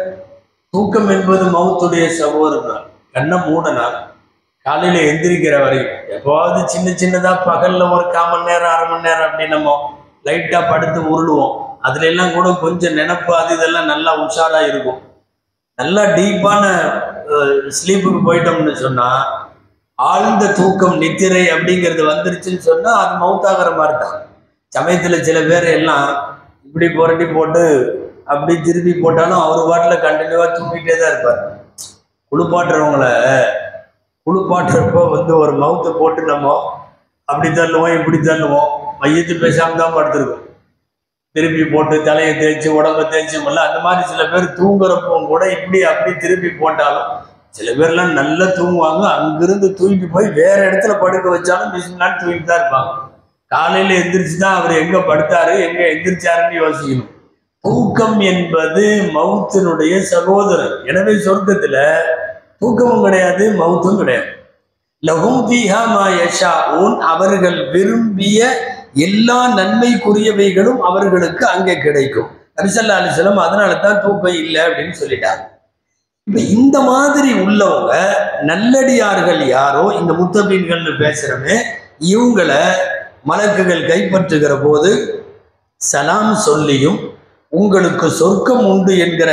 தூக்கம் என்பது மௌத்துடைய சகோதரன் தான் கண்ணை மூடனால் காலையில எந்திரிக்கிற வரைக்கும் எப்போவாவது சின்ன சின்னதா பகல்ல ஒரு கால் மணி நேரம் அரை மணி நேரம் அப்படி நம்ம லைட்டா படுத்து உருளுவோம் அதுல எல்லாம் கூட கொஞ்சம் நினப்பு அது இதெல்லாம் நல்லா உஷாரா இருக்கும் நல்லா டீப்பான ஸ்லீப்புக்கு போயிட்டோம்னு சொன்னா ஆழ்ந்த தூக்கம் நித்திரை அப்படிங்கிறது வந்துருச்சுன்னு சொன்னா அது மவுத்தாகிற மாதிரி தான் சமயத்துல சில பேர் எல்லாம் இப்படி புரட்டி போட்டு அப்படி திருப்பி போட்டாலும் அவர் பாட்டில் கண்டினியூவா தூங்கிட்டே தான் இருப்பார் குளிப்பாட்டுறவங்கள குளிப்பாட்டுறப்போ வந்து ஒரு மவுத்தை போட்டு நம்ம அப்படி தள்ளுவோம் இப்படி தள்ளுவோம் மையத்து பேசாம தான் படுத்திருக்கோம் திருப்பி போட்டு தலையை தேய்ச்சி உடம்ப தேய்ச்சி முல்ல அந்த மாதிரி சில பேர் தூங்குறப்பவும் கூட இப்படி அப்படி திருப்பி போட்டாலும் சில பேர்லாம் நல்லா தூங்குவாங்க அங்கிருந்து தூக்கிட்டு போய் வேற இடத்துல படுக்க வச்சாலும் மிஷின் நாள் தூங்கிட்டு தான் இருப்பாங்க காலையில எந்திரிச்சு தான் அவர் எங்க படுத்தாரு எங்க எந்திரிச்சாருன்னு யோசிக்கணும் தூக்கம் என்பது மவுத்தினுடைய சகோதரர் எனவே சொர்க்கத்துல தூக்கமும் கிடையாது மவுத்தும் கிடையாது லகும் பீஹா மா யஷாஊன் அவர்கள் விரும்பிய எல்லா நன்மைக்குரியவைகளும் அவர்களுக்கு அங்கே கிடைக்கும் நபிசல்லா அலிஸ்லாம் அதனால தான் தூக்கம் இல்லை அப்படின்னு சொல்லிட்டாங்க இப்ப இந்த மாதிரி உள்ளவங்க நல்லடியார்கள் யாரோ இந்த முத்தபீன்கள்னு பேசுறமே இவங்கள மலக்குகள் கைப்பற்றுகிற போது சலாம் சொல்லியும் உங்களுக்கு சொர்க்கம் உண்டு என்கிற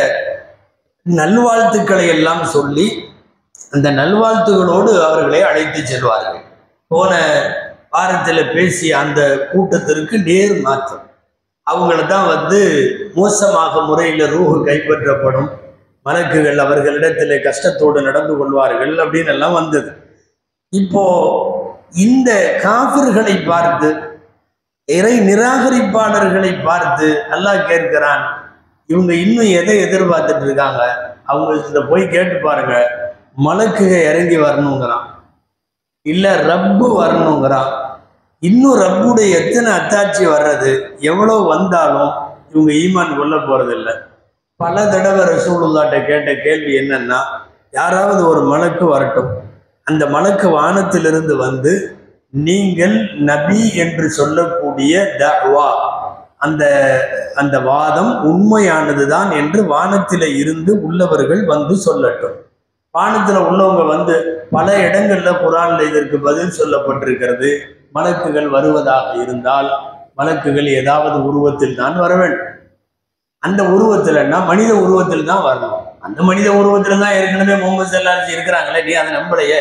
நல்வாழ்த்துக்களை எல்லாம் சொல்லி அந்த நல்வாழ்த்துகளோடு அவர்களை அழைத்து செல்வார்கள் போன வாரத்தில் பேசிய அந்த கூட்டத்திற்கு நேர் மாற்றம் அவங்கள தான் வந்து மோசமாக முறையில் ரூஹு கைப்பற்றப்படும் மலக்குகள் அவர்களிடத்தில் கஷ்டத்தோடு நடந்து கொள்வார்கள் அப்படின்னு எல்லாம் வந்தது இப்போ இந்த காபிர்களை பார்த்து இறை நிராகரிப்பாளர்களை பார்த்து அல்லாஹ் கேட்கிறான் இவங்க இன்னும் எதை எதிர்பார்த்துட்டு இருக்காங்க அவங்க இதை போய் கேட்டு பாருங்க மலக்குக இறங்கி வரணுங்கிறான் இல்ல ரப்பு வரணுங்கிறான் இன்னும் ரப்புடைய எத்தனை அத்தாட்சி வர்றது எவ்வளோ வந்தாலும் இவங்க ஈமான் கொள்ள போறதில்லை பல தடவை ரசூலுல்லாட்ட கேட்ட கேள்வி என்னன்னா யாராவது ஒரு மலக்கு வரட்டும் அந்த மலக்கு வானத்திலிருந்து வந்து நீங்கள் நபி என்று சொல்லக்கூடிய தவா அந்த அந்த வாதம் உண்மையானதுதான் என்று வானத்தில இருந்து உள்ளவர்கள் வந்து சொல்லட்டும் வானத்துல உள்ளவங்க வந்து பல இடங்கள்ல குரான்ல இதற்கு பதில் சொல்லப்பட்டிருக்கிறது மலக்குகள் வருவதாக இருந்தால் மலக்குகள் ஏதாவது உருவத்தில் தான் வர வேண்டும் அந்த உருவத்துலன்னா மனித உருவத்தில் தான் வரணும் அந்த மனித உருவத்துல தான் ஏற்கனவே முகமது சல்லாஸ் இருக்கிறாங்களே நீ அதை நம்பலையே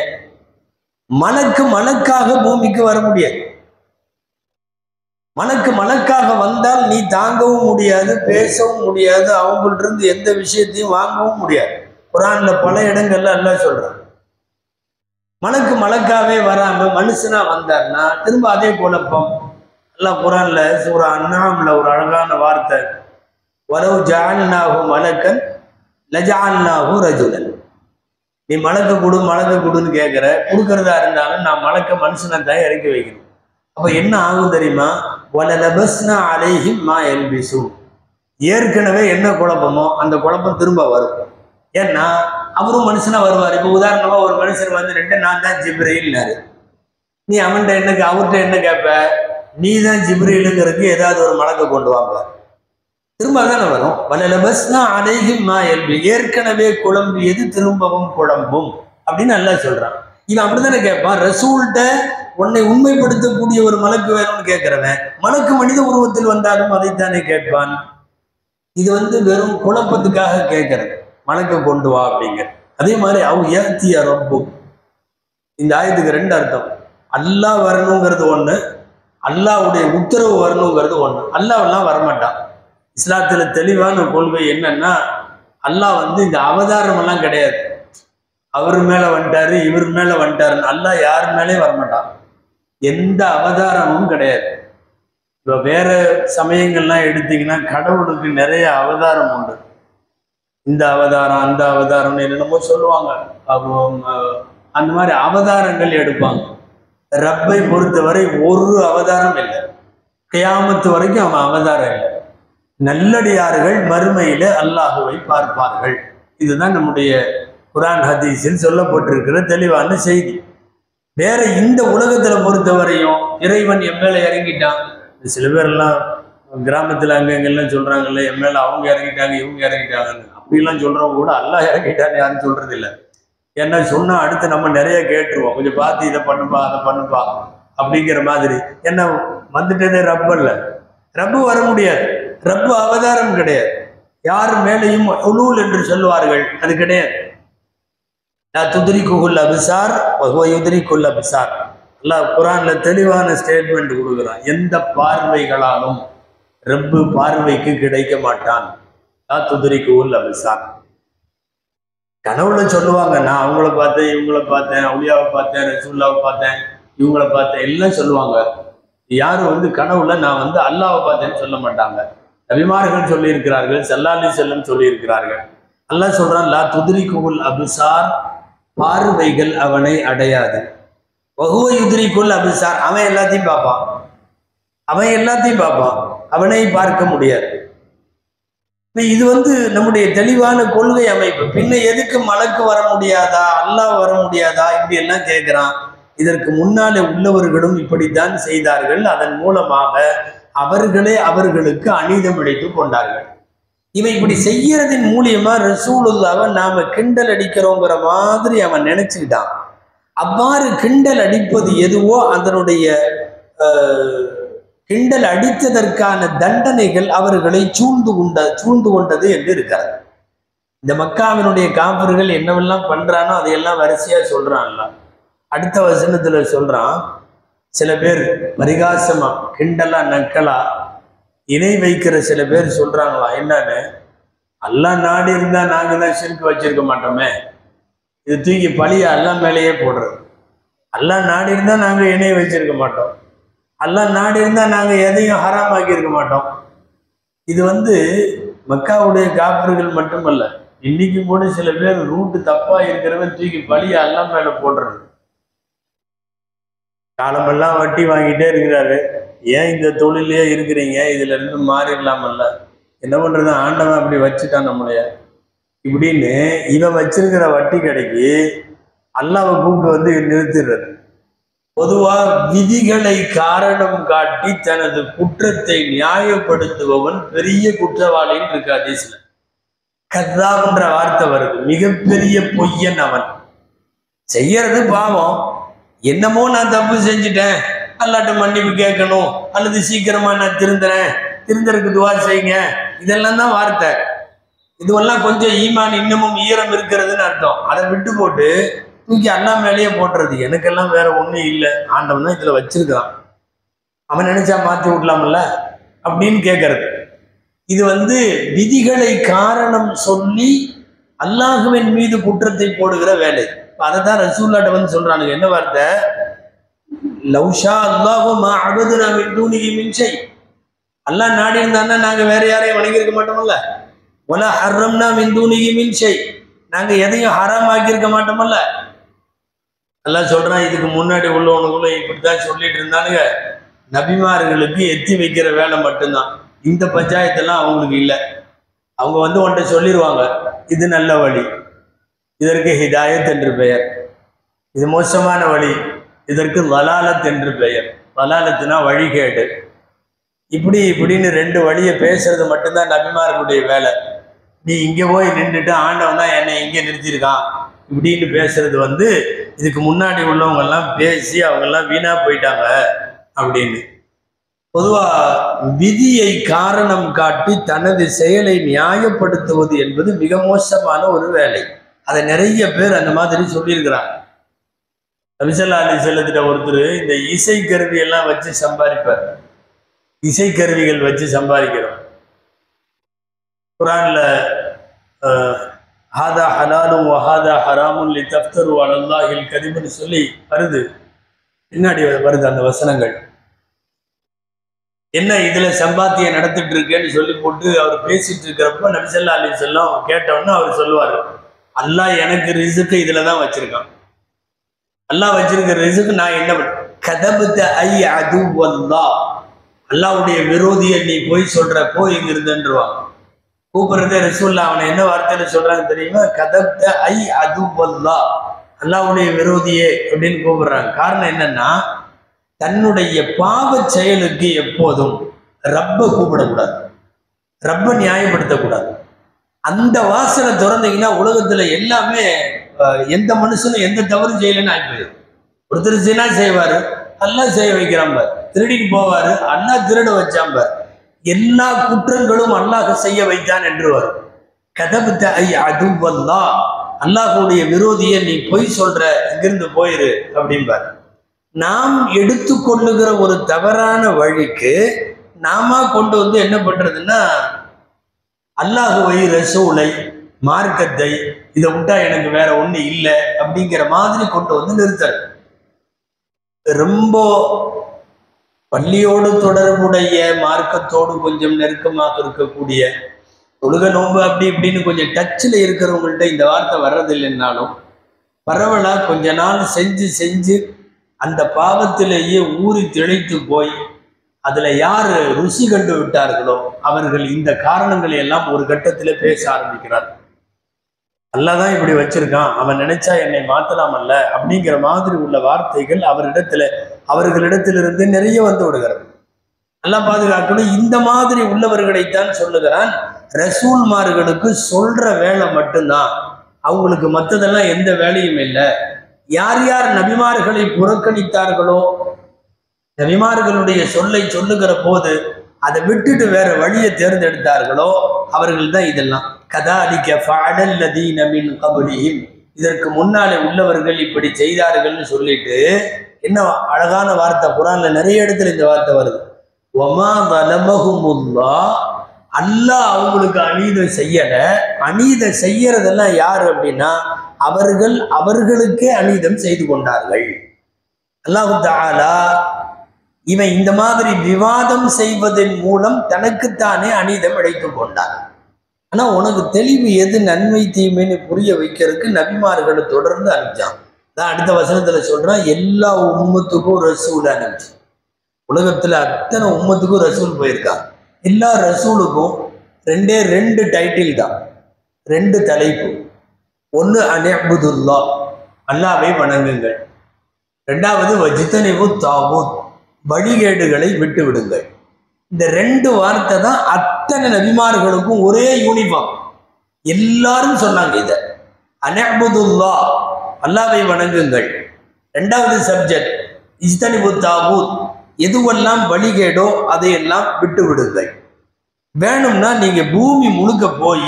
மலக்கு மலக்காக பூமிக்கு வர முடியாது மலக்கு மலக்காக வந்தால் நீ தாங்கவும் முடியாது பேசவும் முடியாது அவங்கள்ட்ட இருந்து எந்த விஷயத்தையும் வாங்கவும் முடியாது குரான்ல பல இடங்கள்ல எல்லாம் சொல்றான் மலக்கு மலக்காவே வராம மனுஷனா வந்தார்னா திரும்ப அதே குழப்பம் எல்லாம் குரான்ல சூரா அண்ணாம்ல ஒரு அழகான வார்த்தை வரவு ஜான்னாகு மலக்கன் லஜான்னாகு ரஜுலன் நீ மலக்க கொடு மலக்க கொடுன்னு கேட்குற கொடுக்கறதா இருந்தாலும் நான் மலக்க மனுஷனை தான் இறக்கி வைக்கணும் அப்போ என்ன ஆகும் தெரியுமா ஒல லபஸ்னா அலைஹிம் மா எல்பிசு ஏற்கனவே என்ன குழப்பமோ அந்த குழப்பம் திரும்ப வரும் ஏன்னா அவரும் மனுஷனா வருவார் இப்போ உதாரணமா ஒரு மனுஷன் வந்து ரெண்டு நான் தான் ஜிப்ரீல்னாரு நீ அவன்கிட்ட என்ன அவர்கிட்ட என்ன கேட்ப நீ தான் ஜிப்ரீலுங்கிறதுக்கு ஏதாவது ஒரு மலக்க கொண்டு வாங்க திரும்ப தானே வரும் வலல பஸ்னா அலைஹிம் மா எல்பி ஏற்கனவே குழம்பியது திரும்பவும் குழம்பும் அப்படின்னு நல்லா சொல்றான் இவன் அப்படித்தானே கேட்பான் ரசூல்கிட்ட உன்னை உண்மைப்படுத்தக்கூடிய ஒரு மலக்கு வேணும்னு கேட்கிறவன் மலக்கு மனித உருவத்தில் வந்தாலும் அதைத்தானே கேட்பான் இது வந்து வெறும் குழப்பத்துக்காக கேட்கறது மலக்க கொண்டு வா அப்படிங்கிற அதே மாதிரி அவ் ஏத்திய ரப்பு இந்த ஆயத்துக்கு ரெண்டு அர்த்தம் அல்லாஹ் வரணுங்கிறது ஒண்ணு அல்லாஹ்வுடைய உத்தரவு வரணுங்கிறது ஒண்ணு அல்லாஹ்வெல்லாம் வரமாட்டான் இஸ்லாத்துல தெளிவான கொள்கை என்னன்னா அல்லாஹ் வந்து இந்த அவதாரம் எல்லாம் கிடையாது அவர் மேல வந்துட்டாரு இவர் மேல வந்துட்டாருன்னு அல்லாஹ் யார் மேலேயும் வரமாட்டான் எந்த அவதாரமும் கிடையாது இப்போ வேற சமயங்கள்லாம் எடுத்தீங்கன்னா கடவுளுக்கு நிறைய அவதாரம் உண்டு இந்த அவதாரம் அந்த அவதாரம்னு என்னென்னமோ சொல்லுவாங்க அவங்க அந்த மாதிரி அவதாரங்கள் எடுப்பாங்க ரப்பை பொறுத்தவரை ஒரு அவதாரம் இல்லை கியாமத்து வரைக்கும் அவன் அவதாரம் இல்லை நல்லடியார்கள் மறுமையில அல்லாஹுவை பார்ப்பார்கள் இதுதான் நம்முடைய குரான் ஹதீஸில் சொல்லப்பட்டிருக்கிற தெளிவான செய்தி வேற இந்த உலகத்துல பொறுத்தவரையும் இறைவன் என் மேல இறங்கிட்டான் சில பேர்லாம் கிராமத்துல அங்க இங்கெல்லாம் சொல்றாங்கல்ல என் மேல அவங்க இறங்கிட்டாங்க இவங்க இறங்கிட்டாங்கன்னு அப்படிலாம் சொல்றவங்க கூட அல்லாஹ் இறங்கிட்டான்னு யாரும் சொல்றது இல்ல ஏன்னா சொன்னா அடுத்து நம்ம நிறைய கேட்டுருவோம் கொஞ்சம் பார்த்து இதை பண்ணுப்பா அதை பண்ணுப்பா அப்படிங்கிற மாதிரி என்ன வந்துட்டதே ரப்பு இல்ல ரப்பு வர முடியாது ரப்பு அவதாரம் கிடையாது யார் மேலேயும் உலூல் என்று சொல்லுவார்கள் அது கிடையாது நான் துதிரிக்குள்ள அபிசார் யுதிரிக்குள்ள அபிசார் அல்லாஹ் குரான்ல தெளிவான ஸ்டேட்மெண்ட் கொடுக்குறான் எந்த பார்வைகளாலும் ரப்பு பார்வைக்கு கிடைக்க மாட்டான் நான் துதிரிக்குள்ள அபிசார் கனவுல சொல்லுவாங்க நான் அவங்கள பார்த்தேன் இவங்கள பார்த்தேன் அவுளியாவை பார்த்தேன் ரசூல்லாவை பார்த்தேன் இவங்கள பார்த்தேன் எல்லாம் சொல்லுவாங்க யாரும் வந்து கனவுல நான் வந்து அல்லாவை பார்த்தேன்னு சொல்ல மாட்டாங்க நபிமார்கள் சொல்லியிருக்கிறார்கள் சல்லாலி செல்லம் சொல்லியிருக்கிறார்கள் அல்லாஹ் சொல்றான் லா துதிரிக்குல் அபிசார் பார்வைகள் அவனை அடையாது வகுவ யுதிரிக்குல் அபிசார் அவன் எல்லாத்தையும் பார்ப்பான் அவன் எல்லாத்தையும் பார்ப்பான் அவனை பார்க்க முடியாது இப்ப இது வந்து நம்முடைய தெளிவான கொள்கை அமைப்பு பின்ன எதுக்கு மலக்கு வர முடியாதா அல்லாஹ் வர முடியாதா இப்படி எல்லாம் கேட்கிறான் இதற்கு முன்னாலே உள்ளவர்களும் இப்படித்தான் செய்தார்கள் அதன் மூலமாக அவர்களே அவர்களுக்கு அநீதம் இழைத்துக் கொண்டார்கள் இவன் இப்படி செய்யறதின் மூலியமா ரசூலுல்லாவை நாம கிண்டல் அடிக்கிறோங்கிற மாதிரி அவன் நினைச்சுக்கிட்டான் அவ்வாறு கிண்டல் அடிப்பது எதுவோ அதனுடைய ஆஹ், கிண்டல் அடித்ததற்கான தண்டனைகள் அவர்களை சூழ்ந்து கொண்ட சூழ்ந்து கொண்டது என்று இருக்கிறது இந்த மக்காவினுடைய காப்பர்கள் என்னவெல்லாம் பண்றானோ அதையெல்லாம் வரிசையா சொல்றான்ல அடுத்த வசனத்துல சொல்றான் சில பேர் பரிகாசமா கிண்டலா நக்கலா இணை வைக்கிற சில பேர் சொல்றாங்களாம் என்னன்னு அல்லாஹ் நாடி இருந்தா நாங்க தான் சிறுக்கு வச்சிருக்க மாட்டோமே இது தூக்கி பழிய அல்லாஹ் மேலேயே போடுறது அல்லாஹ் நாடி இருந்தா நாங்க இணைய வச்சிருக்க மாட்டோம் அல்லாஹ் நாடி இருந்தா நாங்க எதையும் ஹராமாக்கி இருக்க மாட்டோம் இது வந்து மக்காவுடைய காப்பர்கள் மட்டுமல்ல இன்னைக்கு கூட சில பேர் ரூட்டு தப்பா இருக்கிறவன் தூக்கி பழிய அல்லாஹ் மேல போடுறது காலமெல்லாம் வட்டி வாங்கிட்டே இருக்கிறாரு ஏன் இந்த தொழிலே இருக்கிறீங்க இதுல இருந்து மாறிடலாமல்ல என்ன பண்றது ஆண்டவன் அப்படி வச்சுட்டான் நம்மளைய இப்படின்னு இவன் வச்சிருக்கிற வட்டி கடைக்கு அல்லாவை கூப்பிட்டு வந்து நிறுத்திடுறது பொதுவா விதிகளை காரணம் காட்டி தனது குற்றத்தை நியாயப்படுத்துபவன் பெரிய குற்றவாளின்னு இருக்கு அதீஸ்ல கத்தாப்ன்ற வார்த்தை வருது மிகப்பெரிய பொய்யன் அவன் செய்யறது பாவம் என்னமோ நான் தப்பு செஞ்சுட்டேன் அல்லாட்ட மன்னிப்பு கேட்கணும் அல்லது சீக்கிரமா நான் திருந்துறேன் திருந்தறதுக்கு துவா செய்யுங்க இதெல்லாம் தான் வார்த்தை இதுவெல்லாம் கொஞ்சம் ஈமான் இன்னமும் ஈரம் இருக்கிறதுன்னு அர்த்தம் அதை விட்டு போட்டு தூக்கி அண்ணா மேலேயே போட்டுறது எனக்கெல்லாம் வேற ஒண்ணும் இல்லை ஆண்டவன் தான் இதுல வச்சிருக்கான் அவன் நினைச்சா மாத்தி விடலாம்ல அப்படின்னு கேட்கறது இது வந்து விதிகளை காரணம் சொல்லி அல்லாஹுவின் மீது குற்றத்தை போடுகிற வேலை அதை தான் ரசூல்லாட்ட வந்து சொல்றானுங்க என்ன வார்த்தை லவ்ஷா அல்லாஹு மா அபதுனா மின் தூனிகி மின் ஷை அல்லாஹ் நாடி இருந்தான்னா நாங்க வேற யாரையும் வணங்கியிருக்க மாட்டோமல்ல ஒலா ஹர்ரம்னா மின் தூனிகி மின் ஷை நாங்க எதையும் ஹராம் ஆக்கியிருக்க மாட்டோமல்ல அல்லாஹ் சொல்றான் இதுக்கு முன்னாடி உள்ளவனுக்குள்ள இப்படித்தான் சொல்லிட்டு இருந்தானுங்க நபிமார்களுக்கு எத்தி வைக்கிற வேலை மட்டும்தான் இந்த பஞ்சாயத்தெல்லாம் அவங்களுக்கு இல்லை அவங்க வந்து உன்கிட்ட சொல்லிடுவாங்க இது நல்ல வழி இதற்கு ஹிதாயத் என்று பெயர் இது மோசமான வழி இதற்கு வலாலத் என்று பெயர் வலாலத்துனா வழிகேடு இப்படி இப்படின்னு ரெண்டு வழியை பேசுறது மட்டும்தான் நபிமார்களுடைய வேலை நீ இங்க போய் நின்றுட்டு ஆண்டவன் தான் என்னை இங்கே நிறுத்தியிருக்கான் இப்படின்னு பேசுறது வந்து இதுக்கு முன்னாடி உள்ளவங்க எல்லாம் பேசி அவங்க எல்லாம் வீணா போயிட்டாங்க அப்படின்னு பொதுவா விதியை காரணம் காட்டி தனது செயலை நியாயப்படுத்துவது என்பது மிக மோசமான ஒரு வேலை அதை நிறைய பேர் அந்த மாதிரி சொல்லியிருக்கிறாங்க நபிசல்லா அலி செல்லத்திட்ட ஒருத்தர் இந்த இசை கருவி எல்லாம் வச்சு சம்பாதிப்பார் இசை கருவிகள் வச்சு சம்பாதிக்கிறோம் குரான்ல அஹ், ஹாதா ஹலாலும் வஹாதா ஹராமும் லி தப்தரு அலல்லாஹில் கரிமன்னு சொல்லி வருது பின்னாடி வருது அந்த வசனங்கள் என்ன இதுல சம்பாத்தியம் நடத்திட்டு இருக்கேன்னு சொல்லி போட்டு அவர் பேசிட்டு இருக்கிறப்ப நபிசல்லா அலி செல்லம் கேட்டோன்னு அவர் சொல்லுவார் அல்லாஹ் எனக்கு ரிசுக்கு இதுல தான் வச்சிருக்கான் அல்லாஹ் வச்சிருக்கிற ரிசுக்கு நான் என்ன பண்ண கதபத்த ஐ அது வல்லா அல்லாவுடைய விரோதியை நீ போய் சொல்ற போ இங்க இருந்துருவாங்க கூப்பிடுறதே ரசூல்லா அவனை என்ன வார்த்தையில சொல்றாங்க தெரியுமா கதப்த ஐ அதுவல்லா அல்லாவுடைய விரோதியே அப்படின்னு கூப்பிடுறாங்க காரணம் என்னன்னா தன்னுடைய பாவ செயலுக்கு எப்போதும் ரப்ப கூப்பிடக்கூடாது ரப்ப நியாயப்படுத்தக்கூடாது அந்த வாசலை திறந்தீங்கன்னா உலகத்துல எல்லாமே அஹ், எந்த மனுஷனும் எந்த தவறும் செய்யலைன்னு ஆகி போயிடும் ஒருத்தர் சினா செய்வாரு அல்லாஹ் செய்ய வைக்கிறான் பார் திருடிட்டு போவாரு அல்லாஹ் திருட வச்சான் பார் எல்லா குற்றங்களும் அல்லாஹ் செய்ய வைத்தான் என்று வரும் கதபுத்த ஐ அதுவல்லா அல்லாஹுடைய விரோதியை நீ பொய் சொல்ற இங்கிருந்து போயிரு அப்படிம்பார் நாம் எடுத்துக்கொள்ளுகிற ஒரு தவறான வழிக்கு நாம கொண்டு வந்து என்ன பண்றதுன்னா அல்லாஹுவை ரசூலை மார்க்கத்தை இதை விட்டா எனக்கு வேற ஒண்ணு இல்லை அப்படிங்கிற மாதிரி கொண்டு வந்து நிறுத்தல் ரொம்ப பள்ளியோடு தொடர்புடைய மார்க்கத்தோடு கொஞ்சம் நெருக்கமாக இருக்கக்கூடிய தொழுக நோன்பு அப்படி இப்படின்னு கொஞ்சம் டச்சில் இருக்கிறவங்கள்ட்ட இந்த வார்த்தை வர்றதில்லைன்னாலும் பரவலா கொஞ்ச நாள் செஞ்சு செஞ்சு அந்த பாவத்திலேயே ஊறி திளைத்து போய் அதுல யார் ருசி கண்டு விட்டார்களோ அவர்கள் இந்த காரணங்களை எல்லாம் ஒரு கட்டத்தில் பேச ஆரம்பிக்கிறார் அல்லாதான் இப்படி வச்சிருக்கான் அவன் நினைச்சா என்னை மாத்தலாமல்ல அப்படிங்கிற மாதிரி உள்ள வார்த்தைகள் அவரிடத்துல அவர்களிடத்திலிருந்து நிறைய வந்து விடுகிறது நல்லா பாதுகாக்கணும் இந்த மாதிரி உள்ளவர்களைத்தான் சொல்லுகிறான் ரசூல்மார்களுக்கு சொல்ற வேலை மட்டும்தான் அவங்களுக்கு மற்றதெல்லாம் எந்த வேலையும் இல்லை யார் யார் நபிமார்களை புறக்கணித்தார்களோ நபிமார்களுடைய சொல்லை சொல்லுகிற போது அதை விட்டுட்டு வேற வழியை தேர்ந்தெடுத்தார்களோ அவர்கள் தான் இதெல்லாம் கதாலிக்க ஃபஅலல்லதீன மின் கபலிஹிம் இதற்கு முன்னாலே உள்ளவர்கள் இப்படி செய்தார்கள்னு சொல்லிட்டு என்ன அழகான வார்த்தை குரான்ல நிறைய இடத்துல இந்த வார்த்தை வருது ஒமா வலமகுமுல்லா அல்லாஹ் அவங்களுக்கு அநீதம் செய்யல அநீதம் செய்யறதெல்லாம் யார் அப்படின்னா அவர்கள் அவர்களுக்கே அநீதம் செய்து கொண்டார்கள் அல்லாஹு தஆலா இவன் இந்த மாதிரி விவாதம் செய்வதன் மூலம் தனக்குத்தானே அநீதம் இழைத்துக் கொண்டான் ஆனா உனக்கு தெளிவு எது நன்மை தீமைன்னு புரிய வைக்கிறதுக்கு நபிமார்களை தொடர்ந்து அனுப்பிச்சான் நான் அடுத்த வசனத்துல சொல்றேன் எல்லா உம்மத்துக்கும் ரசூல் அனுப்பிச்சு உலகத்துல அத்தனை உம்மத்துக்கும் ரசூல் போயிருக்கான் எல்லா ரசூலுக்கும் ரெண்டே ரெண்டு டைட்டில் தான் ரெண்டு தலைப்பு ஒன்று அனேபுதுல்லா அல்லாவை வணங்குங்கள் ரெண்டாவது வஜித்தனிவு தாவூத் வழிகேடுகளை விட்டு விடுங்கள் இந்த ரெண்டு வார்த்தை தான் அத்தனை நபிமார்களுக்கும் ஒரே யூனிஃபார்ம் எல்லாரும் சொன்னாங்க இதை அனேபுதுல்லா அல்லாவை வணங்குங்கள் ரெண்டாவது சப்ஜெக்ட் இஸ்தனிபு தாவூத் எதுவெல்லாம் வழிகேடோ அதையெல்லாம் விட்டு விடுங்கள் வேணும்னா நீங்க பூமி முழுக்க போய்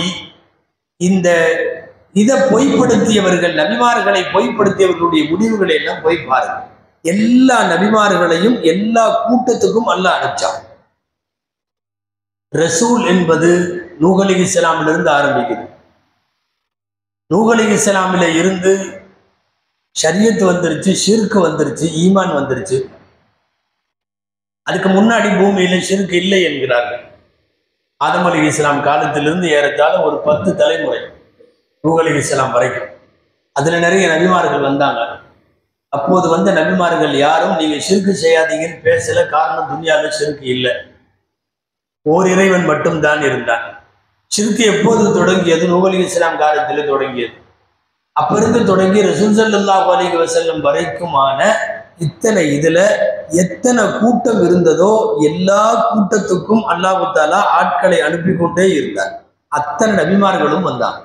இந்த இதை பொய்ப்படுத்தியவர்கள் நபிமார்களை பொய்ப்படுத்தியவர்களுடைய முடிவுகளை எல்லாம் போய் பாருங்க எல்லா நபிமார்களையும் எல்லா கூட்டத்துக்கும் அல்லாஹ் அனுப்பிச்சான் ரசூல் என்பது நூகலி இஸ்லாமிலிருந்து ஆரம்பிக்குது நூகலி இஸ்லாமில இருந்து ஷரியத் வந்துருச்சு ஷிர்க் வந்துருச்சு ஈமான் வந்துருச்சு அதுக்கு முன்னாடி பூமியில ஷிர்க் இல்லை என்கிறார்கள் ஆதம் அலி இஸ்லாம் காலத்திலிருந்து ஏறத்தாழ ஒரு பத்து தலைமுறை நூஹ் அலி இஸ்லாம் வரைக்கும் அதுல நிறைய நபிமார்கள் வந்தாங்க அப்போது வந்த நபிமார்கள் யாரும் நீங்க ஷிர்கு செய்யாதீங்கன்னு பேசல காரணம் துனியாவில் ஷிர்கு இல்லை ஓர் இறைவன் மட்டும்தான் இருந்தான் ஷிர்கு எப்போது தொடங்கியது நூஹ் அலி இஸ்லாம் காலத்தில் தொடங்கியது அப்பிருந்து தொடங்கி ரசூல் ஸல்லல்லாஹு அலைஹி வஸல்லம் வரைக்குமான இத்தனை இதுல எத்தனை கூட்டம் இருந்ததோ எல்லா கூட்டத்துக்கும் அல்லாஹு தாலா ஆட்களை அனுப்பி கொண்டே இருந்தார் அத்தனை நபிமார்களும் வந்தாங்க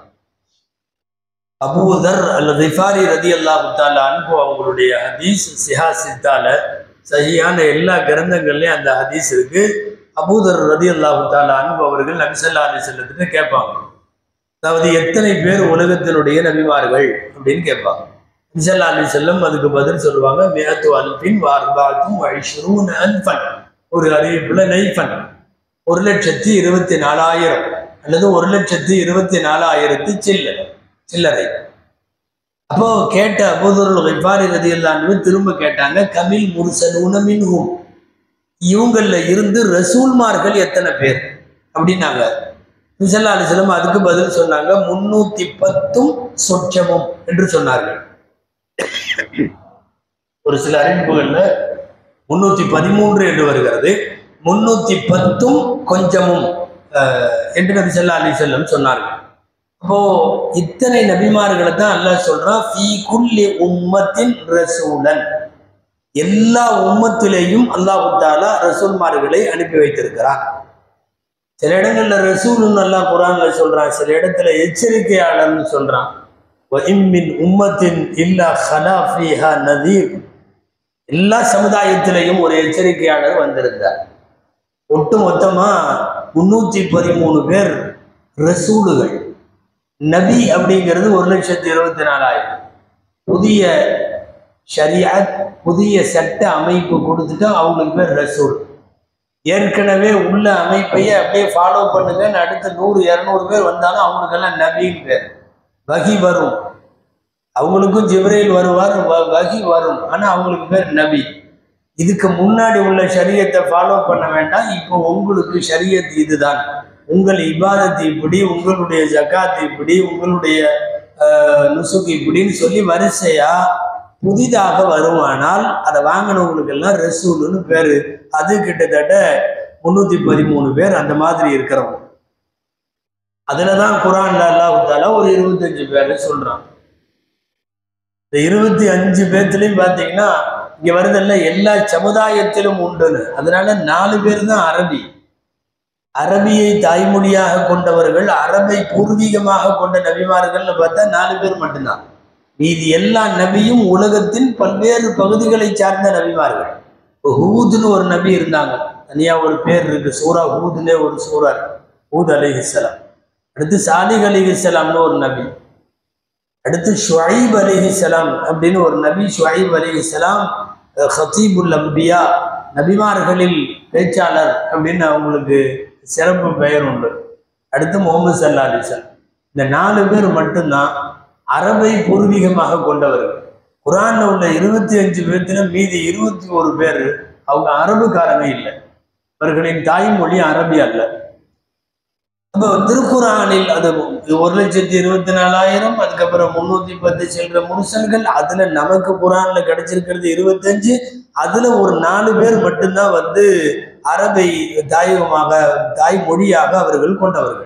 அபூதர் அல்லது ரிஃபாரி ரதி அல்லாஹு தாலா அனுப்பு அவங்களுடைய ஹதீஸ் சிஹா சித்தால சஹியான எல்லா கிரந்தங்கள்லயும் அந்த ஹதீஸ் இருக்கு அபூதர் ரதி அல்லாஹு தாலா அனுப்பு அவர்கள் நபிசல்லா அலி செல்லத்துட்டு கேட்பாங்க அதாவது எத்தனை பேர் உலகத்தினுடைய நபிமார்கள் அப்படின்னு கேட்பாங்க நபிசல்லா அலி செல்லம் அதுக்கு பதில் சொல்லுவாங்க மேத்து அல்பின் வார்பாத்தும் வைஷ்ரூன் அல்பன் ஒரு அறிவிப்புல நைஃபன் ஒரு லட்சத்தி இருபத்தி நாலாயிரம் அல்லது ஒரு லட்சத்தி இருபத்தி நாலாயிரத்தி சில்லறை சில்லறை அப்போ கேட்ட அபூதருள் வைப்பாரி ரதியல்லான்னு திரும்ப கேட்டாங்க கமில் முர்சல் உணமின்ஹும் இவங்கள இருந்து ரசூல்மார்கள் எத்தனை பேர் அப்படின்னாங்க மிசல்லா அலிஸ்லம் அதுக்கு பதில் சொன்னாங்க முன்னூத்தி பத்தும் சொச்சமும் என்று சொன்னார்கள் ஒரு சில அறிவிப்புகள்ல முன்னூத்தி பதிமூன்று என்று வருகிறது முன்னூத்தி பத்தும் கொஞ்சமும் அஹ், என்று நபி ஸல்லல்லாஹு அலைஹி வஸல்லம் சொன்னார்கள் அப்போ இத்தனை நபிமார்களை தான் அல்லாஹ் சொல்றான் ஃபீ குல்லி உம்மத்தின் ரசூலன் எல்லா உம்மத்திலேயும் அல்லாஹு தாலா ரசூல்மார்களை அனுப்பி வைத்திருக்கிறான் சில இடங்கள்ல ரசூலுன்னு அல்லாஹ் குரான்ல சொல்றான் சில இடத்துல எச்சரிக்கையாளர்னு சொல்றான் வஇம்மின் உம்மத்தின் இல்லா ஹலா ஃபீஹா நதீர் எல்லா சமுதாயத்திலையும் ஒரு எச்சரிக்கையாளர் வந்திருந்தார் ஒட்டு மொத்தமா முன்னூத்தி பதிமூணு பேர் ரசூலுகள் நபி அப்படிங்கிறது ஒரு லட்சத்தி இருபத்தி நாலாயிரம் புதிய ஷரியாத் புதிய சட்ட அமைப்பு கொடுத்துட்டு அவங்களுக்கு பேர் ரசூல் ஏற்கனவே உள்ள அமைப்பையே அப்படியே ஃபாலோ பண்ணுங்க அடுத்த நூறு இரநூறு பேர் வந்தாலும் அவங்களுக்கெல்லாம் நபின்னு பேர் வகி வரும் அவங்களுக்கும் ஜிப்ரைல் வருவார் வ- வகி வரும் ஆனா அவங்களுக்கு பேர் நபி இதுக்கு முன்னாடி உள்ள ஷரியத்தை ஃபாலோ பண்ண வேண்டாம் இப்போ உங்களுக்கு ஷரியத் இதுதான் உங்கள் இபாதத்து இப்படி உங்களுடைய ஜகாத் இப்படி உங்களுடைய ஆஹ், நுசுக் இப்படின்னு சொல்லி வரிசையா புதிதாக வருமானால் அதை வாங்கினவங்களுக்கு எல்லாம் ரசூலுன்னு பேரு அது கிட்டத்தட்ட முன்னூத்தி பதிமூணு பேர் அந்த மாதிரி இருக்கிறவங்க அதுலதான் குரான்ல அல்லாஹ் தாலா ஒரு இருபத்தஞ்சு பேரை சொல்றான் இந்த இருபத்தி அஞ்சு பேர்த்துலயும் பாத்தீங்கன்னா இங்க வருதல்ல எல்லா சமுதாயத்திலும் உண்டுன்னு அதனால நாலு பேர் தான் அரபி அரபியை தாய்மொழியாக கொண்டவர்கள் அரபை பூர்வீகமாக கொண்ட நபிமார்கள்னு பார்த்தா நாலு பேர் மட்டும்தான் மீதி எல்லா நபியும் உலகத்தின் பல்வேறு பகுதிகளை சார்ந்த நபிமார்கள் இப்போ ஹூதுன்னு ஒரு நபி இருந்தாங்க தனியா ஒரு பேர் இருக்கு சூரா ஹூதுன்னே ஒரு சூரா இருக்கு ஹூத் அலிஹிஸ்லாம் அடுத்து சாலிக் அலிஹிஸ்லாம்னு ஒரு நபி அடுத்து ஷுஐப் அலிஹிஸ்லாம் அப்படின்னு ஒரு நபி ஷுஐப் அலிஹிஸ்லாம் ஹத்தீபுல் அம்பியா நபிமார்களில் பேச்சாளர் அப்படின்னு அவங்களுக்கு சிறப்பு பெயர் உண்டு அடுத்து முகமது சல்லா அலிசன் இந்த நாலு பேர் மட்டும்தான் அரபை பூர்வீகமாக கொண்டவர்கள் குரான்ல உள்ள இருபத்தி அஞ்சு பேர்த்துல மீதி இருபத்தி ஒரு பேர் அவங்க அரபுக்காரங்க இல்லை அவர்களின் தாய்மொழி அரபி அல்ல அப்போ திருக்குறானில் அது ஒரு லட்சத்தி இருபத்தி நாலாயிரம் அதுக்கப்புறம் முன்னூத்தி பத்து செல்ற முருசல்கள் அதுல நமக்கு குரான்ல கிடைச்சிருக்கிறது இருபத்தஞ்சு அதுல ஒரு நாலு பேர் மட்டும்தான் வந்து அரபை தாயகமாக தாய்மொழியாக அவர்கள் கொண்டவர்கள்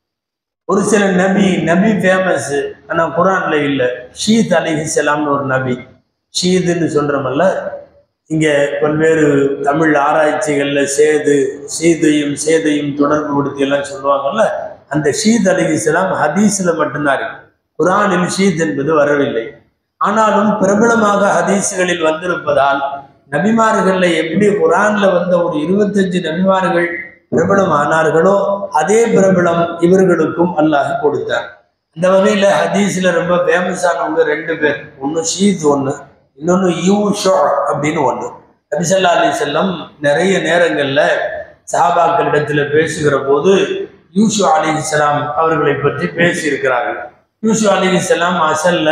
ஒரு சில நபி நபி ஃபேமஸ் ஆனா குரான்ல இல்லை ஷீத் அலிஹிசலாம்னு ஒரு நபி ஷீதுன்னு சொல்றோமல்ல இங்க பல்வேறு தமிழ் ஆராய்ச்சிகள்ல சேது சீதையும் சேதையும் தொடர்பு படுத்தி எல்லாம் சொல்லுவாங்கல்ல அந்த ஷீத் அலிஹிசலாம் ஹதீஸ்ல மட்டும்தான் இருக்கு குரானில் ஷீத் என்பது வரவில்லை ஆனாலும் பிரபலமாக ஹதீஸ்களில் வந்திருப்பதால் நபிமார்கள்ல எப்படி குரான்ல வந்த ஒரு இருபத்தஞ்சு நபிமார்கள் பிரபலம் ஆனார்களோ அதே பிரபலம் இவர்களுக்கும் அல்லாஹ் கொடுத்தார் இந்த வகையில ஹதீஸ்ல ரொம்ப ஃபேமஸானவங்க ரெண்டு பேர் ஒன்று ஷீத் ஒன்று இன்னொன்று யூஷோ அப்படின்னு ஒன்று நபிசல்லா அலி செல்லம் நிறைய நேரங்கள்ல சஹாபாக்களிடத்துல பேசுகிற போது யூஷு அலிஹிஸ்லாம் அவர்களை பற்றி பேசியிருக்கிறார்கள் யூஷு அலிஹிஸ்லாம் அசல்ல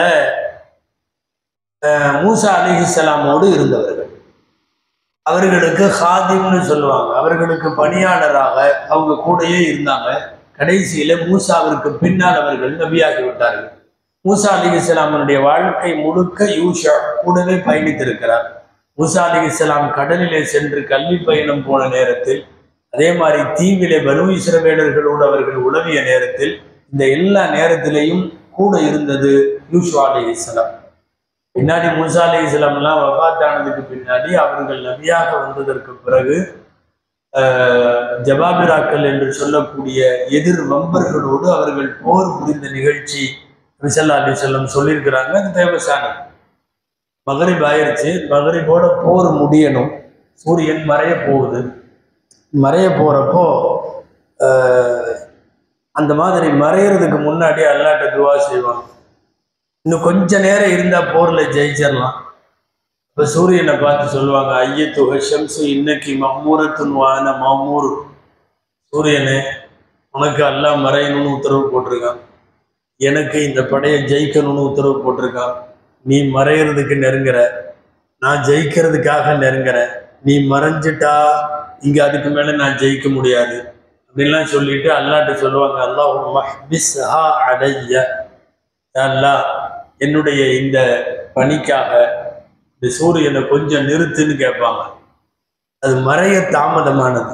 அஹ், மூசா அலிஹிஸ்லாமோடு இருந்தவர்கள் அவர்களுக்கு ஹாதிம்னு சொல்லுவாங்க அவர்களுக்கு பணியாளராக அவங்க கூடயே இருந்தாங்க கடைசியில மூசாவிற்கு பின்னால் அவர்கள் நபியாகி விட்டார்கள் மூசா அலி இஸ்லாமனுடைய வாழ்க்கை முழுக்க யூஷா கூடவே பயணித்திருக்கிறார் மூசா அலி இஸ்லாம் கடலிலே சென்று கல்வி பயணம் போன நேரத்தில் அதே மாதிரி தீவிலே பனு இஸ்ரவேலர்களோடு அவர்கள் உளவிய நேரத்தில் இந்த எல்லா நேரத்திலையும் கூட இருந்தது யூஷா அலி இஸ்லாம் பின்னாடி மூசா அலி இஸ்லாம்லாம் வபாத்தானதுக்கு பின்னாடி அவர்கள் நபியாக வந்ததற்கு பிறகு ஆஹ், ஜபாபிராக்கள் என்று சொல்லக்கூடிய எதிர் வம்பர்களோடு அவர்கள் போர் புரிந்த நிகழ்ச்சி ரிசல்லா அலி செல்லம் சொல்லியிருக்கிறாங்க அது ஃபேமஸானது மகரிப் ஆயிருச்சு மகரிபோட போர் முடியணும் சூரியன் மறைய போகுது மறைய போறப்போ ஆஹ், அந்த மாதிரி மறையறதுக்கு முன்னாடி அல்லாட்ட துவா செய்வாங்க இன்னும் கொஞ்ச நேரம் இருந்தா போர்ல ஜெயிச்சிடலாம் இப்ப சூரியனை பார்த்து சொல்லுவாங்க ஐயத்து ஷம்சு இன்னைக்கு மம்மூரத்துன் வான மம்மூர் சூரியனே உனக்கு அல்லாஹ் மறையணும்னு உத்தரவு போட்டிருக்கான் எனக்கு இந்த படையை ஜெயிக்கணும்னு உத்தரவு போட்டிருக்கான் நீ மறையிறதுக்கு நெருங்குற நான் ஜெயிக்கிறதுக்காக நெருங்குறேன் நீ மறைஞ்சிட்டா இங்க அதுக்கு மேல நான் ஜெயிக்க முடியாது அப்படின்லாம் சொல்லிட்டு அல்லாட்ட சொல்லுவாங்க அல்லாஹ் அலைய அல்லாஹ் என்னுடைய இந்த பணிக்காக இந்த சூரியனை கொஞ்சம் நிறுத்துன்னு கேட்பாங்க அது மறைய தாமதமானது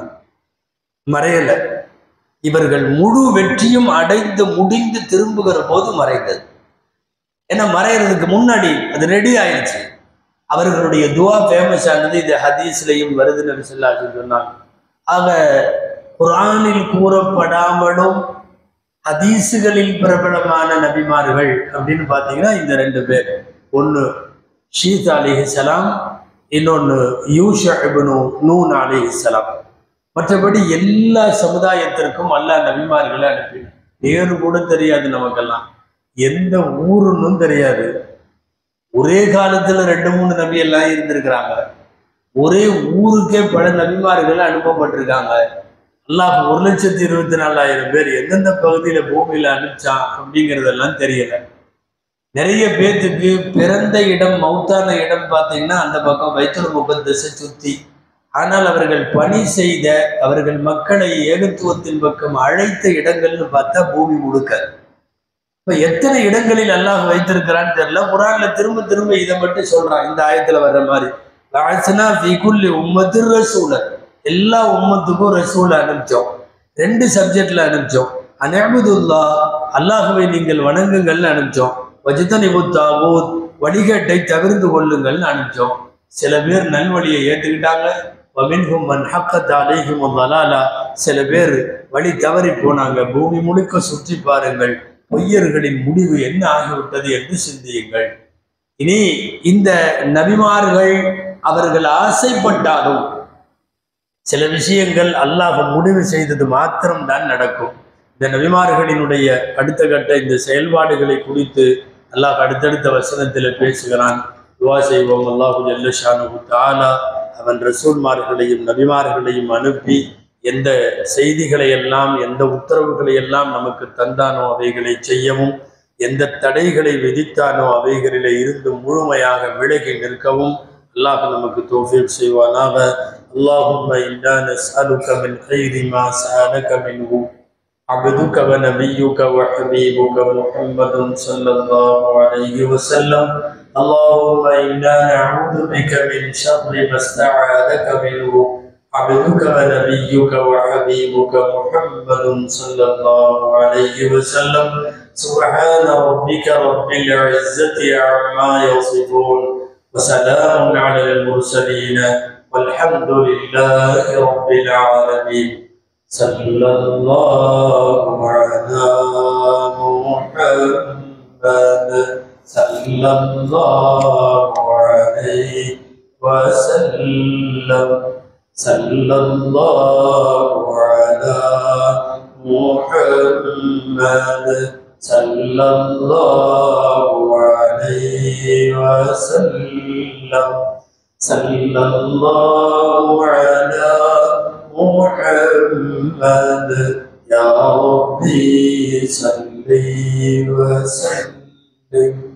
மறையல இவர்கள் முழு வெற்றியும் அடைந்து முடிந்து திரும்புகிற போது மறைந்தது ஏன்னா மறைகிறதுக்கு முன்னாடி அது ரெடி ஆயிடுச்சு அவர்களுடைய துவா ஃபேமஸ் ஆனது இது ஹதீஸ்லையும் வருது நபி சொல்லாச்சு சொன்னாங்க ஆக குரானில் கூறப்படாமலும் ஹதீஸுகளில் பிரபலமான நபிமார்கள் அப்படின்னு பார்த்தீங்கன்னா இந்த ரெண்டு பேர் ஒன்று ஷீத் அலிஹிசலாம் இன்னொன்று யூஷா இப்னு நூன் அலிஹிசலாம் மற்றபடி எல்லா சமுதாயத்திற்கும் அல்லாஹ் நபிமார்களை அனுப்பினார் பேரு கூட தெரியாது நமக்கெல்லாம் எந்த ஊருன்னும் தெரியாது ஒரே காலத்துல ரெண்டு மூணு நபி எல்லாம் இருந்திருக்கிறாங்க ஒரே ஊருக்கே பல நபிமார்கள் அனுப்பப்பட்டிருக்காங்க அல்லாஹ் ஒரு லட்சத்தி இருபத்தி நாலாயிரம் பேர் எந்தெந்த பகுதியில பூமியில அனுப்பிச்சான் அப்படிங்கிறதெல்லாம் தெரியல நிறைய பேர்த்துக்கு பிறந்த இடம் மௌத்தான இடம் பார்த்தீங்கன்னா அந்த பக்கம் வைத்துல் முகத்தசை சுத்தி ஆனால் அவர்கள் பணி செய்த அவர்கள் மக்களை ஏகத்துவத்தின் பக்கம் அழைத்த இடங்கள்னு பார்த்தா பூமி முழுக்க இப்ப எத்தனை இடங்களில் அல்லாஹ் வைத்திருக்கிறான்னு தெரியல குரான்ல திரும்ப திரும்ப இதை மட்டும் சொல்றான் இந்த ஆயத்துல வர்ற மாதிரி வாசனா ஃபிகுல்லி உம்மத்து ரசூலர் எல்லா உம்மத்துக்கும் ரசூல அனுப்பிச்சோம் ரெண்டு சப்ஜெக்ட்ல அனுப்பிச்சோம் அனபுதுல்லா அல்லாஹுவை நீங்கள் வணங்குங்கள்னு அனுப்பிச்சோம் வஜிதனி புத்தாவூத் வழிகேட்டை தவிர்த்து கொள்ளுங்கள்னு அனுப்பிச்சோம் சில பேர் நல்வழியை ஏற்றுக்கிட்டாங்க வமின்ஹும் மன் ஹக்கத் அலைஹிம் வலாலா சில பேர் வழி தவறி போனாங்க பூமி முழுக்க சுற்றி பாருங்கள் பொய்யர்களின் முடிவு என்ன ஆகிவிட்டது என்று சிந்தியுங்கள் இனி இந்த நபிமார்கள் அவர்கள் ஆசைப்பட்டாலும் சில விஷயங்கள் அல்லாஹ் முடிவு செய்தது மாத்திரம்தான் நடக்கும் இந்த நபிமார்களினுடைய அடுத்த கட்ட இந்த செயல்பாடுகளை குறித்து அல்லாஹ் அடுத்தடுத்த வசனத்தில் பேசுகிறான் துவா செய்வோம் அல்லாஹு ஜல்லஷானு தாலா அவன் ரசூல்மார்களையும் நபிமார்களையும் அனுப்பி எந்த செய்திகளை எல்லாம் எந்த உத்தரவுகளை எல்லாம் நமக்கு தந்தானோ அவைகளை செய்யவும் எந்த தடைகளை விதித்தானோ அவைகளிலே இருந்து முழுமையாக விலகி நிற்கவும் அல்லாஹ் நமக்கு தோஃபீக் செய்வானாக اللهم إنا نسألك من خير ما سألك منه عبدك ونبيك وحبيبك محمد صلى الله عليه وسلم اللهم إنا نعوذ بك من شر ما استعاذك منه عبدك ونبيك وحبيبك محمد صلى الله عليه وسلم سبحان ربك رب العزة عما يصفون وسلام على المرسلين والحمد لله رب العالمين صلى الله على محمد صلى الله عليه وسلم صلى الله على محمد صلى الله عليه وسلم صلى الله على محمد يا ربي صل وسلم